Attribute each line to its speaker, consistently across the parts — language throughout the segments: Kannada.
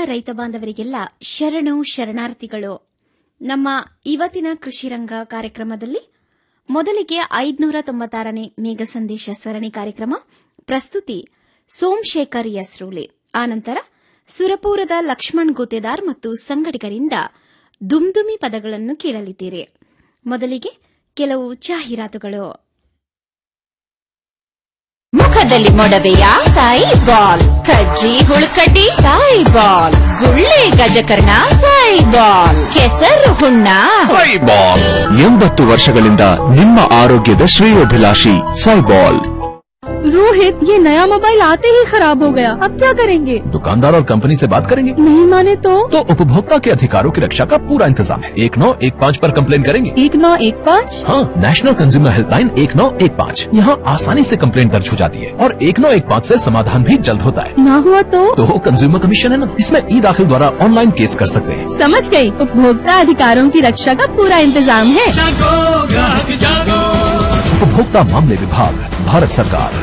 Speaker 1: ರೈತ ಬಾಂಧವರಿಗೆಲ್ಲ ಶರಣು ಶರಣಾರ್ಥಿಗಳು ನಮ್ಮ ಇವತ್ತಿನ ಕೃಷಿ ರಂಗ ಕಾರ್ಯಕ್ರಮದಲ್ಲಿ ಮೊದಲಿಗೆ ಐದುನೂರ ತೊಂಬತ್ತಾರನೇ ಮೇಘ ಸಂದೇಶ ಸರಣಿ ಕಾರ್ಯಕ್ರಮ ಪ್ರಸ್ತುತಿ ಸೋಮಶೇಖರ್ ಯಸ್ರೂಲೆ ಆನಂತರ ಸುರಪುರದ ಲಕ್ಷ್ಮಣ್ ಗುತ್ತೇದಾರ್ ಮತ್ತು ಸಂಗಡಿಗರಿಂದ ದುಮ್ದುಮಿ ಪದಗಳನ್ನು ಕೇಳಲಿದ್ದೀರಿ ಮೊದಲಿಗೆ ಕೆಲವು ಜಾಹೀರಾತುಗಳು
Speaker 2: ಮುಖದಲ್ಲಿ ಮೊಡವೆಯ ಸಾಯಿ ಬಾಲ್ ಕಜ್ಜಿ ಹುಳುಕಡ್ಡಿ ಸಾಯಿ ಬಾಲ್ ಗುಳ್ಳೆ ಗಜಕರ್ಣ ಸಾಯಿ ಬಾಲ್ ಕೆಸರು ಹುಣ್ಣ
Speaker 3: ಸೈಬಾಲ್ ಎಂಬತ್ತು ವರ್ಷಗಳಿಂದ ನಿಮ್ಮ ಆರೋಗ್ಯದ ಶ್ರೇಯೋಭಿಲಾಷಿ ಸೈಬಾಲ್
Speaker 4: रोहित ये नया मोबाइल आते ही खराब हो गया अब क्या करेंगे
Speaker 3: दुकानदार और कंपनी से बात करेंगे
Speaker 4: नहीं माने तो
Speaker 3: तो उपभोक्ता के अधिकारों की रक्षा का पूरा इंतजाम है एक नौ एक पाँच पर कंप्लेन करेंगे
Speaker 4: एक नौ एक पाँच
Speaker 3: हाँ नेशनल कंज्यूमर हेल्पलाइन एक नौ एक पाँच यहाँ आसानी से कंप्लेन दर्ज हो जाती है और एक नौ एक पाँच ऐसी समाधान भी जल्द होता है
Speaker 4: ना हुआ तो
Speaker 3: तो कंज्यूमर कमीशन है ना इसमें ई दाखिल द्वारा ऑनलाइन केस कर सकते हैं
Speaker 4: समझ गई उपभोक्ता अधिकारों की रक्षा का पूरा इंतजाम है
Speaker 3: उपभोक्ता मामले विभाग भारत सरकार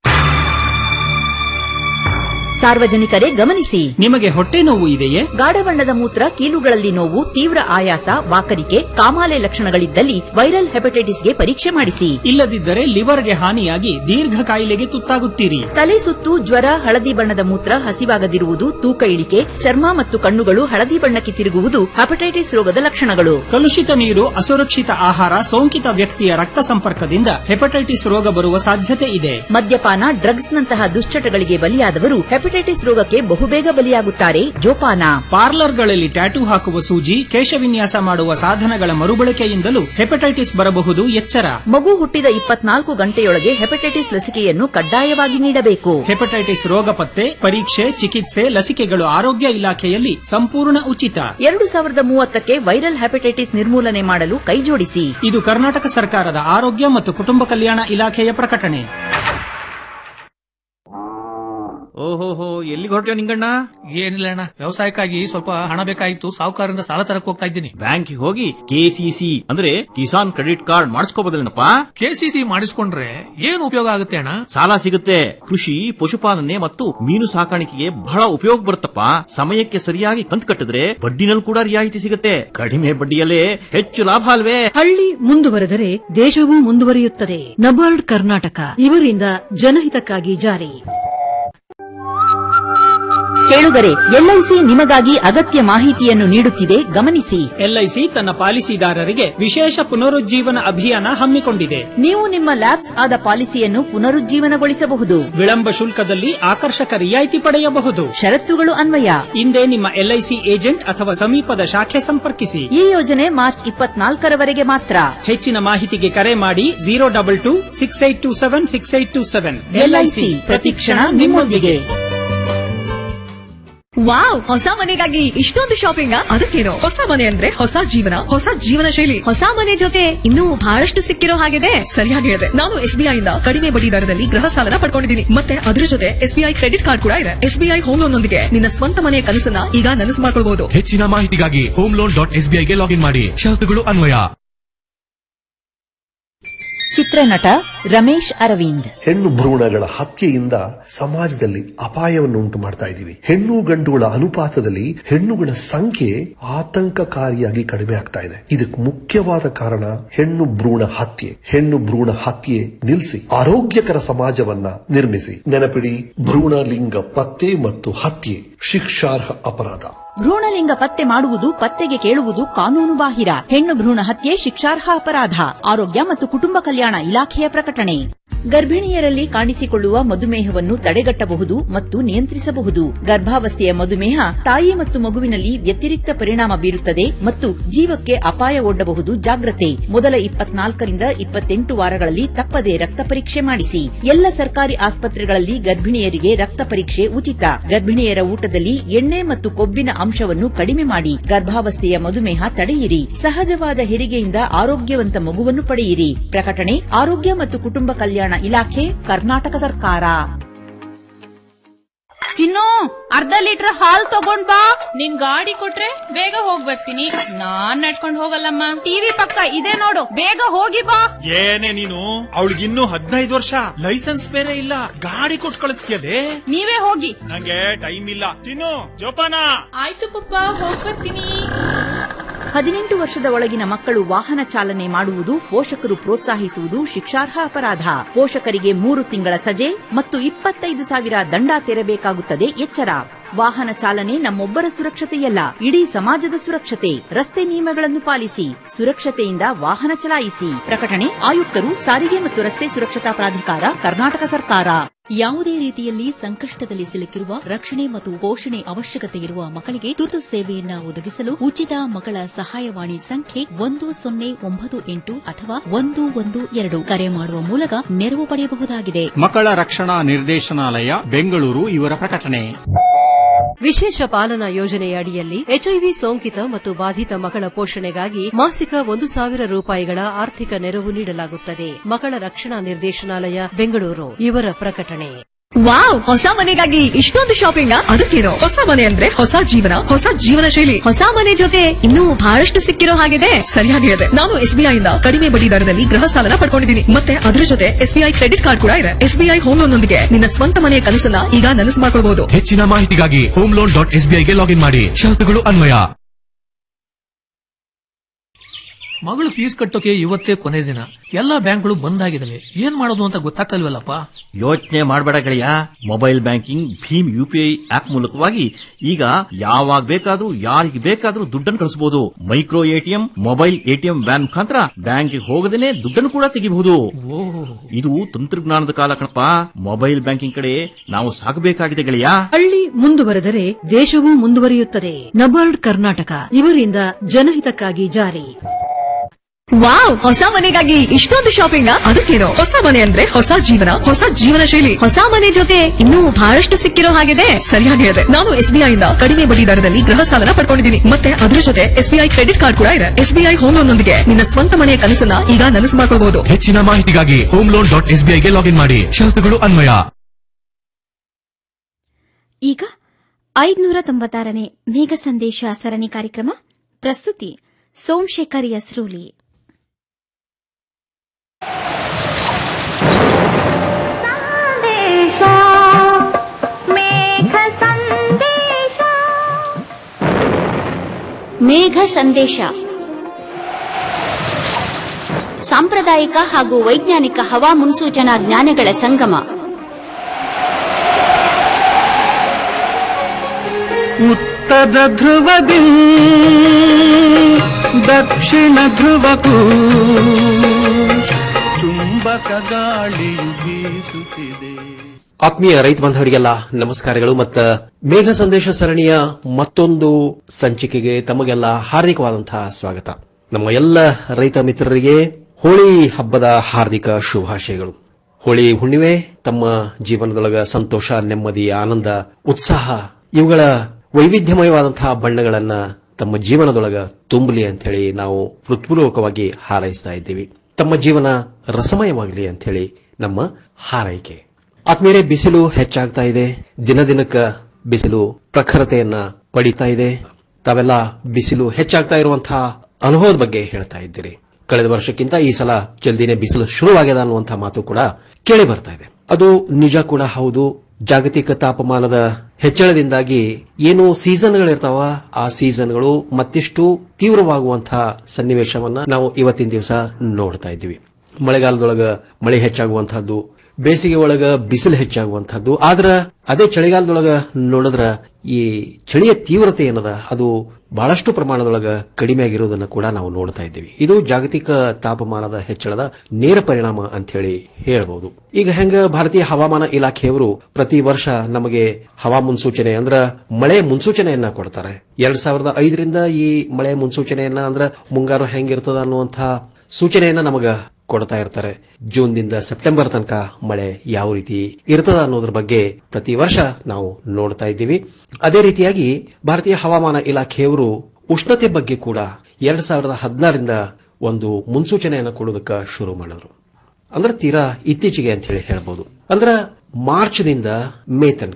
Speaker 2: ಸಾರ್ವಜನಿಕರೇ ಗಮನಿಸಿ
Speaker 5: ನಿಮಗೆ ಹೊಟ್ಟೆ ನೋವು ಇದೆಯೇ
Speaker 2: ಗಾಢ ಬಣ್ಣದ ಮೂತ್ರ ಕೀಲುಗಳಲ್ಲಿ ನೋವು ತೀವ್ರ ಆಯಾಸ ವಾಕರಿಕೆ ಕಾಮಾಲೆ ಲಕ್ಷಣಗಳಿದ್ದಲ್ಲಿ ವೈರಲ್ ಹೆಪಟೈಟಿಸ್ಗೆ ಪರೀಕ್ಷೆ ಮಾಡಿಸಿ
Speaker 5: ಇಲ್ಲದಿದ್ದರೆ ಲಿವರ್ಗೆ ಹಾನಿಯಾಗಿ ದೀರ್ಘ ಕಾಯಿಲೆಗೆ ತುತ್ತಾಗುತ್ತೀರಿ
Speaker 2: ತಲೆ ಸುತ್ತು ಜ್ವರ ಹಳದಿ ಬಣ್ಣದ ಮೂತ್ರ ಹಸಿವಾಗದಿರುವುದು ತೂಕ ಇಳಿಕೆ ಚರ್ಮ ಮತ್ತು ಕಣ್ಣುಗಳು ಹಳದಿ ಬಣ್ಣಕ್ಕೆ ತಿರುಗುವುದು ಹೆಪಟೈಟಿಸ್ ರೋಗದ ಲಕ್ಷಣಗಳು
Speaker 5: ಕಲುಷಿತ ನೀರು ಅಸುರಕ್ಷಿತ ಆಹಾರ ಸೋಂಕಿತ ವ್ಯಕ್ತಿಯ ರಕ್ತ ಸಂಪರ್ಕದಿಂದ ಹೆಪಟೈಟಿಸ್ ರೋಗ ಬರುವ ಸಾಧ್ಯತೆ ಇದೆ
Speaker 2: ಮದ್ಯಪಾನ ಡ್ರಗ್ಸ್ ನಂತಹ ದುಶ್ಚಟಗಳಿಗೆ ಬಲಿಯಾದವರು ಹೆಪಟೈಟಿಸ್ ರೋಗಕ್ಕೆ ಬಹುಬೇಗ ಬಲಿಯಾಗುತ್ತಾರೆ ಜೋಪಾನ
Speaker 5: ಪಾರ್ಲರ್ಗಳಲ್ಲಿ ಟ್ಯಾಟೂ ಹಾಕುವ ಸೂಜಿ ಕೇಶವಿನ್ಯಾಸ ಮಾಡುವ ಸಾಧನಗಳ ಮರುಬಳಕೆಯಿಂದಲೂ ಹೆಪಟೈಟಿಸ್ ಬರಬಹುದು ಎಚ್ಚರ
Speaker 2: ಮಗು ಹುಟ್ಟಿದ ಇಪ್ಪತ್ನಾಲ್ಕು ಗಂಟೆಯೊಳಗೆ ಹೆಪಟೈಟಿಸ್ ಲಸಿಕೆಯನ್ನು ಕಡ್ಡಾಯವಾಗಿ ನೀಡಬೇಕು
Speaker 5: ಹೆಪಟೈಟಿಸ್ ರೋಗ ಪತ್ತೆ ಪರೀಕ್ಷೆ ಚಿಕಿತ್ಸೆ ಲಸಿಕೆಗಳು ಆರೋಗ್ಯ ಇಲಾಖೆಯಲ್ಲಿ ಸಂಪೂರ್ಣ ಉಚಿತ
Speaker 2: ಎರಡು ಸಾವಿರದ ಮೂವತ್ತಕ್ಕೆ ವೈರಲ್ ಹೆಪಟೈಟಿಸ್ ನಿರ್ಮೂಲನೆ ಮಾಡಲು ಕೈಜೋಡಿಸಿ
Speaker 5: ಇದು ಕರ್ನಾಟಕ ಸರ್ಕಾರದ ಆರೋಗ್ಯ ಮತ್ತು ಕುಟುಂಬ ಕಲ್ಯಾಣ ಇಲಾಖೆಯ ಪ್ರಕಟಣೆ
Speaker 6: ಓಹೋಹೋ ಎಲ್ಲಿಗೆ ಹೊರಟ್ಯೋ ನಿಂಗಣ್ಣ
Speaker 7: ಏನಿಲ್ಲ ಅಣ್ಣ ವ್ಯವಸಾಯಕ್ಕಾಗಿ ಸ್ವಲ್ಪ ಹಣ ಬೇಕಾಗಿತ್ತು ಸಾಹುಕಾರರಿಂದ ಸಾಲ ತರಕ್ ಹೋಗ್ತಾ ಇದ್ದೀನಿ
Speaker 6: ಬ್ಯಾಂಕಿಗೆ ಹೋಗಿ ಕೆಸಿಸಿ ಅಂದ್ರೆ ಕಿಸಾನ್ ಕ್ರೆಡಿಟ್ ಕಾರ್ಡ್ ಮಾಡಿಸ್ಕೋಬೋದಲ್ಲೇನಪ್ಪ
Speaker 7: ಕೆಸಿಸಿ ಮಾಡಿಸ್ಕೊಂಡ್ರೆ ಏನ್ ಉಪಯೋಗ ಆಗುತ್ತೆ ಅಣ್ಣ
Speaker 6: ಸಾಲ ಸಿಗುತ್ತೆ ಕೃಷಿ ಪಶುಪಾಲನೆ ಮತ್ತು ಮೀನು ಸಾಕಾಣಿಕೆಗೆ ಬಹಳ ಉಪಯೋಗ ಬರುತ್ತಪ್ಪ ಸಮಯಕ್ಕೆ ಸರಿಯಾಗಿ ಕಂತು ಕಟ್ಟಿದ್ರೆ ಬಡ್ಡಿನಲ್ಲಿ ಕೂಡ ರಿಯಾಯಿತಿ ಸಿಗುತ್ತೆ ಕಡಿಮೆ ಬಡ್ಡಿಯಲ್ಲೇ ಹೆಚ್ಚು ಲಾಭ ಅಲ್ವೇ
Speaker 8: ಹಳ್ಳಿ ಮುಂದುವರೆದರೆ ದೇಶವೂ ಮುಂದುವರಿಯುತ್ತದೆ ನಬಾರ್ಡ್ ಕರ್ನಾಟಕ ಇವರಿಂದ ಜನಹಿತಕ್ಕಾಗಿ ಜಾರಿ
Speaker 2: ಕೇಳುಗರೆ ಎಲ್ಐಸಿ ನಿಮಗಾಗಿ ಅಗತ್ಯ ಮಾಹಿತಿಯನ್ನು ನೀಡುತ್ತಿದೆ ಗಮನಿಸಿ
Speaker 5: ಎಲ್ಐಸಿ ತನ್ನ ಪಾಲಿಸಿದಾರರಿಗೆ ವಿಶೇಷ ಪುನರುಜ್ಜೀವನ ಅಭಿಯಾನ ಹಮ್ಮಿಕೊಂಡಿದೆ
Speaker 2: ನೀವು ನಿಮ್ಮ ಲ್ಯಾಬ್ಸ್ ಆದ ಪಾಲಿಸಿಯನ್ನು ಪುನರುಜ್ಜೀವನಗೊಳಿಸಬಹುದು
Speaker 5: ವಿಳಂಬ ಶುಲ್ಕದಲ್ಲಿ ಆಕರ್ಷಕ ರಿಯಾಯಿತಿ ಪಡೆಯಬಹುದು
Speaker 2: ಷರತ್ತುಗಳು ಅನ್ವಯ
Speaker 5: ಹಿಂದೆ ನಿಮ್ಮ ಎಲ್ಐಸಿ ಏಜೆಂಟ್ ಅಥವಾ ಸಮೀಪದ ಶಾಖೆ ಸಂಪರ್ಕಿಸಿ
Speaker 2: ಈ ಯೋಜನೆ ಮಾರ್ಚ್ ಇಪ್ಪತ್ನಾಲ್ಕರವರೆಗೆ ಮಾತ್ರ
Speaker 5: ಹೆಚ್ಚಿನ ಮಾಹಿತಿಗೆ ಕರೆ ಮಾಡಿ zero double two six eight two seven six eight two seven
Speaker 2: LIC ಪ್ರತಿಕ್ಷಣ ನಿಮ್ಮೊಂದಿಗೆ
Speaker 9: ವಾವ್ ಹೊಸ ಮನೆಗಾಗಿ ಇಷ್ಟೊಂದು ಶಾಪಿಂಗ್ ಅದಕ್ಕೇನು ಹೊಸ ಮನೆ ಅಂದ್ರೆ ಹೊಸ ಜೀವನ ಹೊಸ ಜೀವನ ಶೈಲಿ ಹೊಸ ಮನೆ ಜೊತೆ ಇನ್ನೂ ಬಹಳಷ್ಟು ಸಿಕ್ಕಿರೋ ಹಾಗಿದೆ ಸರಿಯಾಗಿ ಹೇಳಿದೆ ನಾನು ಎಸ್ಬಿಐ ಇಂದ ಕಡಿಮೆ ಬಡ್ಡಿ ದರದಲ್ಲಿ ಗೃಹ ಸಾಲನ ಪಡ್ಕೊಂಡಿದ್ದೀನಿ ಮತ್ತೆ ಅದರ ಜೊತೆ ಎಸ್ಬಿಐ ಕ್ರೆಡಿಟ್ ಕಾರ್ಡ್ ಕೂಡ ಇದೆ ಎಸ್ಬಿಐ ಹೋಮ್ ಲೋನ್ ನೊಂದಿಗೆ ನಿನ್ನ ಸ್ವಂತ ಮನೆಯ ಕನಸನ್ನ ಈಗ ನನಸು ಮಾಡ್ಕೊಳ್ಬಹುದು
Speaker 3: ಹೆಚ್ಚಿನ ಮಾಹಿತಿಗಾಗಿ ಹೋಮ್ ಲೋನ್ ಡಾಟ್ ಎಸ್ ಗೆ ಲಾಗಿನ್ ಮಾಡಿ ಷರತ್ತುಗಳು ಅನ್ವಯ
Speaker 2: ಚಿತ್ರನಟ ರಮೇಶ್ ಅರವಿಂದ್
Speaker 10: ಹೆಣ್ಣು ಭ್ರೂಣಗಳ ಹತ್ಯೆಯಿಂದ ಸಮಾಜದಲ್ಲಿ ಅಪಾಯವನ್ನು ಉಂಟು ಮಾಡ್ತಾ ಇದ್ದೀವಿ ಹೆಣ್ಣು ಗಂಡುಗಳ ಅನುಪಾತದಲ್ಲಿ ಹೆಣ್ಣುಗಳ ಸಂಖ್ಯೆ ಆತಂಕಕಾರಿಯಾಗಿ ಕಡಿಮೆ ಆಗ್ತಾ ಇದೆ ಇದಕ್ಕೆ ಮುಖ್ಯವಾದ ಕಾರಣ ಹೆಣ್ಣು ಭ್ರೂಣ ಹತ್ಯೆ ಹೆಣ್ಣು ಭ್ರೂಣ ಹತ್ಯೆ ನಿಲ್ಲಿಸಿ ಆರೋಗ್ಯಕರ ಸಮಾಜವನ್ನ ನಿರ್ಮಿಸಿ ನೆನಪಿಡಿ ಭ್ರೂಣ ಲಿಂಗ ಪತ್ತೆ ಮತ್ತು ಹತ್ಯೆ ಶಿಕ್ಷಾರ್ಹ ಅಪರಾಧ
Speaker 2: ಭ್ರೂಣಲಿಂಗ ಪತ್ತೆ ಮಾಡುವುದು ಪತ್ತೆಗೆ ಕೇಳುವುದು ಕಾನೂನು ಬಾಹಿರ ಹೆಣ್ಣು ಭ್ರೂಣ ಹತ್ಯೆ ಶಿಕ್ಷಾರ್ಹ ಅಪರಾಧ ಆರೋಗ್ಯ ಮತ್ತು ಕುಟುಂಬ ಕಲ್ಯಾಣ ಇಲಾಖೆಯ ಪ್ರಕಟಣೆ ಗರ್ಭಿಣಿಯರಲ್ಲಿ ಕಾಣಿಸಿಕೊಳ್ಳುವ ಮಧುಮೇಹವನ್ನು ತಡೆಗಟ್ಟಬಹುದು ಮತ್ತು ನಿಯಂತ್ರಿಸಬಹುದು ಗರ್ಭಾವಸ್ಥೆಯ ಮಧುಮೇಹ ತಾಯಿ ಮತ್ತು ಮಗುವಿನಲ್ಲಿ ವ್ಯತಿರಿಕ್ತ ಪರಿಣಾಮ ಬೀರುತ್ತದೆ ಮತ್ತು ಜೀವಕ್ಕೆ ಅಪಾಯ ಒಡ್ಡಬಹುದು ಜಾಗ್ರತೆ ಮೊದಲ ಇಪ್ಪತ್ನಾಲ್ಕರಿಂದ ಇಪ್ಪತ್ತೆಂಟು ವಾರಗಳಲ್ಲಿ ತಪ್ಪದೆ ರಕ್ತ ಪರೀಕ್ಷೆ ಮಾಡಿಸಿ ಎಲ್ಲ ಸರ್ಕಾರಿ ಆಸ್ಪತ್ರೆಗಳಲ್ಲಿ ಗರ್ಭಿಣಿಯರಿಗೆ ರಕ್ತ ಪರೀಕ್ಷೆ ಉಚಿತ ಗರ್ಭಿಣಿಯರ ಊಟದಲ್ಲಿ ಎಣ್ಣೆ ಮತ್ತು ಕೊಬ್ಬಿನ ಅಂಶವನ್ನು ಕಡಿಮೆ ಮಾಡಿ ಗರ್ಭಾವಸ್ಥೆಯ ಮಧುಮೇಹ ತಡೆಯಿರಿ ಸಹಜವಾದ ಹೆರಿಗೆಯಿಂದ ಆರೋಗ್ಯವಂತ ಮಗುವನ್ನು ಪಡೆಯಿರಿ ಪ್ರಕಟಣೆ ಆರೋಗ್ಯ ಮತ್ತು ಕುಟುಂಬ ಕಲ್ಯಾಣ ಇಲಾಖೆ ಕರ್ನಾಟಕ ಸರ್ಕಾರ ಚಿನ್ನು ಅರ್ಧ ಲೀಟರ್ ಹಾಲ್ ತಗೊಂಡ್ ಬಾ
Speaker 11: ನಿನ್ ಗಾಡಿ ಕೊಟ್ರೆ ಬೇಗ ಹೋಗ್ ಬರ್ತೀನಿ ನಾನ್ ನಡ್ಕೊಂಡ್ ಹೋಗಲ್ಲಮ್ಮ
Speaker 2: ಟಿವಿ ಪಕ್ಕ ಇದೆ ನೋಡು ಬೇಗ ಹೋಗಿ ಬಾ
Speaker 12: ಏನೇ ನೀನು ಅವಳಿಗಿನ್ನೂ ಹದಿನೈದು ವರ್ಷ ಲೈಸೆನ್ಸ್ ಬೇರೆ ಇಲ್ಲ ಗಾಡಿ ಕೊಟ್ಟು ಕಳಿಸ್ತೀಯದೆ
Speaker 2: ನೀವೇ ಹೋಗಿ
Speaker 12: ನಂಗೆ ಟೈಮ್ ಇಲ್ಲ ತಿನ್ನು ಜೋಪಾನ
Speaker 11: ಆಯ್ತು ಪಪ್ಪ ಹೋಗ್ ಬರ್ತೀನಿ
Speaker 2: ಹದಿನೆಂಟು ವರ್ಷದ ಒಳಗಿನ ಮಕ್ಕಳು ವಾಹನ ಚಾಲನೆ ಮಾಡುವುದು ಪೋಷಕರು ಪ್ರೋತ್ಸಾಹಿಸುವುದು ಶಿಕ್ಷಾರ್ಹ ಅಪರಾಧ ಪೋಷಕರಿಗೆ ಮೂರು ತಿಂಗಳ ಸಜೆ ಮತ್ತು ಇಪ್ಪತ್ತೈದು ಸಾವಿರ ದಂಡ ತೆರಬೇಕಾಗುತ್ತದೆ ಎಚ್ಚರ ವಾಹನ ಚಾಲನೆ ನಮ್ಮೊಬ್ಬರ ಸುರಕ್ಷತೆಯಲ್ಲ ಇಡೀ ಸಮಾಜದ ಸುರಕ್ಷತೆ ರಸ್ತೆ ನಿಯಮಗಳನ್ನು ಪಾಲಿಸಿ ಸುರಕ್ಷತೆಯಿಂದ ವಾಹನ ಚಲಾಯಿಸಿ ಪ್ರಕಟಣೆ ಆಯುಕ್ತರು ಸಾರಿಗೆ ಮತ್ತು ರಸ್ತೆ ಸುರಕ್ಷತಾ ಪ್ರಾಧಿಕಾರ ಕರ್ನಾಟಕ ಸರ್ಕಾರ
Speaker 13: ಯಾವುದೇ ರೀತಿಯಲ್ಲಿ ಸಂಕಷ್ಟದಲ್ಲಿ ಸಿಲುಕಿರುವ ರಕ್ಷಣೆ ಮತ್ತು ಪೋಷಣೆ ಅವಶ್ಯಕತೆ ಇರುವ ಮಕ್ಕಳಿಗೆ ತುರ್ತು ಸೇವೆಯನ್ನ ಒದಗಿಸಲು ಉಚಿತ ಮಕ್ಕಳ ಸಹಾಯವಾಣಿ ಸಂಖ್ಯೆ ಒಂದು ಸೊನ್ನೆ ಒಂಬತ್ತು ಎಂಟು ಅಥವಾ ಒಂದು ಒಂದು ಎರಡು ಕರೆ ಮಾಡುವ ಮೂಲಕ ನೆರವು ಪಡೆಯಬಹುದಾಗಿದೆ
Speaker 14: ಮಕ್ಕಳ ರಕ್ಷಣಾ ನಿರ್ದೇಶನಾಲಯ ಬೆಂಗಳೂರು ಇವರ ಪ್ರಕಟಣೆ
Speaker 8: ವಿಶೇಷ ಪಾಲನಾ ಯೋಜನೆಯ ಅಡಿಯಲ್ಲಿ ಎಚ್ಐವಿ ಸೋಂಕಿತ ಮತ್ತು ಬಾಧಿತ ಮಕ್ಕಳ ಪೋಷಣೆಗಾಗಿ ಮಾಸಿಕ ಒಂದು ಸಾವಿರ ರೂಪಾಯಿಗಳ ಆರ್ಥಿಕ ನೆರವು ನೀಡಲಾಗುತ್ತದೆ ಮಕ್ಕಳ ರಕ್ಷಣಾ ನಿರ್ದೇಶನಾಲಯ ಬೆಂಗಳೂರು ಇವರ ಪ್ರಕಟಣೆ
Speaker 9: ವಾವ್ ಹೊಸ ಮನೆಗಾಗಿ ಇಷ್ಟೊಂದು ಶಾಪಿಂಗ್ ಅದಕ್ಕೇನು ಹೊಸ ಮನೆ ಅಂದ್ರೆ ಹೊಸ ಜೀವನ ಹೊಸ ಜೀವನ ಶೈಲಿ ಹೊಸ ಮನೆ ಜೊತೆ ಇನ್ನೂ ಬಹಳಷ್ಟು ಸಿಕ್ಕಿರೋ ಹಾಗಿದೆ ಸರಿಯಾಗಿ ಹೇಳಿದೆ ನಾನು ಎಸ್ಬಿಐ ಇಂದ ಕಡಿಮೆ ಬಡ್ಡಿ ದರದಲ್ಲಿ ಗೃಹ ಸಾಲನ ಪಡ್ಕೊಂಡಿದ್ದೀನಿ ಮತ್ತೆ ಅದರ ಜೊತೆ ಎಸ್ಬಿಐ ಕ್ರೆಡಿಟ್ ಕಾರ್ಡ್ ಕೂಡ ಇದೆ ಎಸ್ಬಿಐ ಹೋಮ್ ಲೋನ್ ನೊಂದಿಗೆ ನಿನ್ನ ಸ್ವಂತ ಮನೆಯ ಕನಸನ್ನ ಈಗ ನನಸು ಮಾಡ್ಕೊಳ್ಬಹುದು
Speaker 3: ಹೆಚ್ಚಿನ ಮಾಹಿತಿಗಾಗಿ ಹೋಮ್ ಲೋನ್ ಡಾಟ್ ಎಸ್ಬಿಐಗೆ ಲಾಗಿನ್ ಮಾಡಿ ಶರತ್ತುಗಳು ಅನ್ವಯ
Speaker 7: ಮಗಳು ಫೀಸ್ ಕಟ್ಟೋಕೆ ಇವತ್ತೇ ಕೊನೆ ದಿನ ಎಲ್ಲಾ ಬ್ಯಾಂಕ್ಗಳು ಬಂದ್ ಆಗಿದಾವೆ ಏನ್ ಮಾಡೋದು ಅಂತ ಗೊತ್ತಾಗ್ತಲ್ವಲ್ಲಪ್ಪ
Speaker 6: ಯೋಚನೆ ಮಾಡಬೇಡ ಗೆಳೆಯ ಮೊಬೈಲ್ ಬ್ಯಾಂಕಿಂಗ್ ಭೀಮ್ ಯುಪಿಐ ಆಪ್ ಮೂಲಕವಾಗಿ ಈಗ ಯಾವಾಗ ಬೇಕಾದ್ರೂ ಯಾರಿಗೆ ಬೇಕಾದ್ರೂ ದುಡ್ಡನ್ನು ಕಳಿಸಬಹುದು micro ATM mobile ATM van ಮುಖಾಂತರ ಬ್ಯಾಂಕ್ಗೆ ಹೋಗದೇನೆ ದುಡ್ಡನ್ನು ಕೂಡ ತೆಗಿಬಹುದು ಇದು ತಂತ್ರಜ್ಞಾನದ ಕಾಲ ಕಣಪ್ಪ ಮೊಬೈಲ್ ಬ್ಯಾಂಕಿಂಗ್ ಕಡೆ ನಾವು ಸಾಗಬೇಕಾಗಿದೆ ಗೆಳೆಯ
Speaker 8: ಹಳ್ಳಿ ಮುಂದುವರೆದರೆ ದೇಶವೂ ಮುಂದುವರಿಯುತ್ತದೆ ನಬಾರ್ಡ್ ಕರ್ನಾಟಕ ಇವರಿಂದ ಜನಹಿತಕ್ಕಾಗಿ ಜಾರಿ
Speaker 9: ವಾವ್ ಹೊಸ ಮನೆಗಾಗಿ ಇಷ್ಟೊಂದು ಶಾಪಿಂಗ್ ಅದಕ್ಕೇನು ಹೊಸ ಮನೆ ಅಂದ್ರೆ ಹೊಸ ಜೀವನ ಹೊಸ ಜೀವನ ಶೈಲಿ ಹೊಸ ಮನೆ ಜೊತೆ ಇನ್ನೂ ಬಹಳಷ್ಟು ಸಿಕ್ಕಿರೋ ಹಾಗಿದೆ ಸರಿಯಾಗಿ ಹೇಳಿದೆ ನಾನು ಎಸ್ಬಿಐ ಇಂದ ಕಡಿಮೆ ಬಡ್ಡಿ ದರದಲ್ಲಿ ಗೃಹ ಸಾಲನ ಪಡ್ಕೊಂಡಿದ್ದೀನಿ ಮತ್ತೆ ಅದರ ಜೊತೆ ಎಸ್ಬಿಐ ಕ್ರೆಡಿಟ್ ಕಾರ್ಡ್ ಕೂಡ ಇದೆ ಎಸ್ಬಿಐ ಹೋಮ್ ಲೋನ್ ನೊಂದಿಗೆ ನಿನ್ನ ಸ್ವಂತ ಮನೆಯ ಕನಸನ್ನ ಈಗ ನನಸು ಮಾಡ್ಕೊಳ್ಬಹುದು
Speaker 3: ಹೆಚ್ಚಿನ ಮಾಹಿತಿಗಾಗಿ ಹೋಮ್ ಲೋನ್ ಡಾಟ್ ಎಸ್ಬಿಐಗೆ ಲಾಗಿನ್ ಮಾಡಿ ಶರತ್ತುಗಳು ಅನ್ವಯ
Speaker 1: ಈಗ ಐದುನೂರ ತೊಂಬತ್ತಾರನೇ ಮೇಘ ಸಂದೇಶ ಸರಣಿ ಕಾರ್ಯಕ್ರಮ ಪ್ರಸ್ತುತಿ ಸೋಮಶೇಖರ್ ಯಸ್ರೂಲಿ
Speaker 15: ಮೇಘ ಸಂದೇಶ ಸಾಂಪ್ರದಾಯಿಕ ಹಾಗೂ ವೈಜ್ಞಾನಿಕ ಹವಾ ಮುನ್ಸೂಚನಾ ಜ್ಞಾನಗಳ ಸಂಗಮ
Speaker 16: ಉತ್ತರ ಧ್ರುವದಿ ದಕ್ಷಿಣ ಧ್ರುವಕ್ಕೂ ಚುಂಬಕ ಗಾಳಿಯು ಬೀಸುತ್ತಿದೆ
Speaker 17: ಆತ್ಮೀಯ ರೈತ ಬಾಂಧವರಿಗೆಲ್ಲ ನಮಸ್ಕಾರಗಳು ಮತ್ತ ಮೇಘ ಸಂದೇಶ ಸರಣಿಯ ಮತ್ತೊಂದು ಸಂಚಿಕೆಗೆ ತಮಗೆಲ್ಲ ಹಾರ್ದಿಕವಾದಂತಹ ಸ್ವಾಗತ ನಮ್ಮ ಎಲ್ಲ ರೈತ ಮಿತ್ರರಿಗೆ ಹೋಳಿ ಹಬ್ಬದ ಹಾರ್ದಿಕ ಶುಭಾಶಯಗಳು ಹೋಳಿ ಹುಣ್ಣಿಮೆ ತಮ್ಮ ಜೀವನದೊಳಗ ಸಂತೋಷ ನೆಮ್ಮದಿ ಆನಂದ ಉತ್ಸಾಹ ಇವುಗಳ ವೈವಿಧ್ಯಮಯವಾದಂತಹ ಬಣ್ಣಗಳನ್ನ ತಮ್ಮ ಜೀವನದೊಳಗ ತುಂಬಲಿ ಅಂತ ಹೇಳಿ ನಾವು ಹೃತ್ಪೂರ್ವಕವಾಗಿ ಹಾರೈಸ್ತಾ ಇದ್ದೀವಿ ತಮ್ಮ ಜೀವನ ರಸಮಯವಾಗಲಿ ಅಂತ ಹೇಳಿ ನಮ್ಮ ಹಾರೈಕೆ ಆತ್ಮೀಯರೇ ಬಿಸಿಲು ಹೆಚ್ಚಾಗ್ತಾ ಇದೆ ದಿನ ದಿನಕ್ಕ ಬಿಸಿಲು ಪ್ರಖರತೆಯನ್ನ ಪಡಿತಾ ಇದೆ ತಾವೆಲ್ಲ ಬಿಸಿಲು ಹೆಚ್ಚಾಗ್ತಾ ಇರುವಂತಹ ಅನುಭವದ ಬಗ್ಗೆ ಹೇಳ್ತಾ ಇದ್ದೀರಿ ಕಳೆದ ವರ್ಷಕ್ಕಿಂತ ಈ ಸಲ ಜಲ್ದಿನೇ ಬಿಸಿಲು ಶುರುವಾಗಿದೆ ಅನ್ನುವಂತಹ ಮಾತು ಕೂಡ ಕೇಳಿ ಬರ್ತಾ ಇದೆ ಅದು ನಿಜ ಕೂಡ ಹೌದು ಜಾಗತಿಕ ತಾಪಮಾನದ ಹೆಚ್ಚಳದಿಂದಾಗಿ ಏನು ಸೀಸನ್ಗಳಿರ್ತಾವ ಆ ಸೀಸನ್ಗಳು ಮತ್ತಿಷ್ಟು ತೀವ್ರವಾಗುವಂತಹ ಸನ್ನಿವೇಶವನ್ನ ನಾವು ಇವತ್ತಿನ ದಿವಸ ನೋಡ್ತಾ ಇದ್ದೀವಿ ಮಳೆಗಾಲದೊಳಗ ಮಳೆ ಹೆಚ್ಚಾಗುವಂತಹದ್ದು ಬೇಸಿಗೆ ಒಳಗ ಬಿಸಿಲು ಹೆಚ್ಚಾಗುವಂತಹದ್ದು ಆದ್ರ ಅದೇ ಚಳಿಗಾಲದೊಳಗ ನೋಡಿದ್ರ ಈ ಚಳಿಯ ತೀವ್ರತೆ ಏನದ ಅದು ಬಹಳಷ್ಟು ಪ್ರಮಾಣದೊಳಗ ಕಡಿಮೆ ಆಗಿರೋದನ್ನ ಕೂಡ ನಾವು ನೋಡ್ತಾ ಇದ್ದೀವಿ ಇದು ಜಾಗತಿಕ ತಾಪಮಾನದ ಹೆಚ್ಚಳದ ನೇರ ಪರಿಣಾಮ ಅಂತ ಹೇಳಿ ಹೇಳಬಹುದು ಈಗ ಹೆಂಗ ಭಾರತೀಯ ಹವಾಮಾನ ಇಲಾಖೆಯವರು ಪ್ರತಿ ವರ್ಷ ನಮಗೆ ಹವಾ ಮುನ್ಸೂಚನೆ ಅಂದ್ರ ಮಳೆ ಮುನ್ಸೂಚನೆಯನ್ನ ಕೊಡ್ತಾರೆ ಎರಡ್ ಸಾವಿರದ ಐದರಿಂದ ಈ ಮಳೆ ಮುನ್ಸೂಚನೆಯನ್ನ ಅಂದ್ರ ಮುಂಗಾರು ಹೆಂಗಿರ್ತದ ಅನ್ನುವಂತಹ ಸೂಚನೆಯನ್ನ ನಮಗ ಕೊಡ್ತಾ ಇರ್ತಾರೆ ಜೂನ್ ದಿಂದ ಸೆಪ್ಟೆಂಬರ್ ತನಕ ಮಳೆ ಯಾವ ರೀತಿ ಇರ್ತದ ಅನ್ನೋದ್ರ ಬಗ್ಗೆ ಪ್ರತಿ ವರ್ಷ ನಾವು ನೋಡ್ತಾ ಇದ್ದೀವಿ ಅದೇ ರೀತಿಯಾಗಿ ಭಾರತೀಯ ಹವಾಮಾನ ಇಲಾಖೆಯವರು ಉಷ್ಣತೆ ಬಗ್ಗೆ ಕೂಡ ಎರಡ್ ಸಾವಿರದ ಹದಿನಾರರಿಂದ ಒಂದು ಮುನ್ಸೂಚನೆಯನ್ನು ಕೊಡೋದಕ್ಕೆ ಶುರು ಮಾಡಿದ್ರು ಅಂದ್ರೆ ತೀರಾ ಇತ್ತೀಚೆಗೆ ಅಂತ ಹೇಳಿ ಹೇಳ್ಬೋದು ಅಂದ್ರ ಮಾರ್ಚ್ ದಿಂದ ಮೇ ತನಕ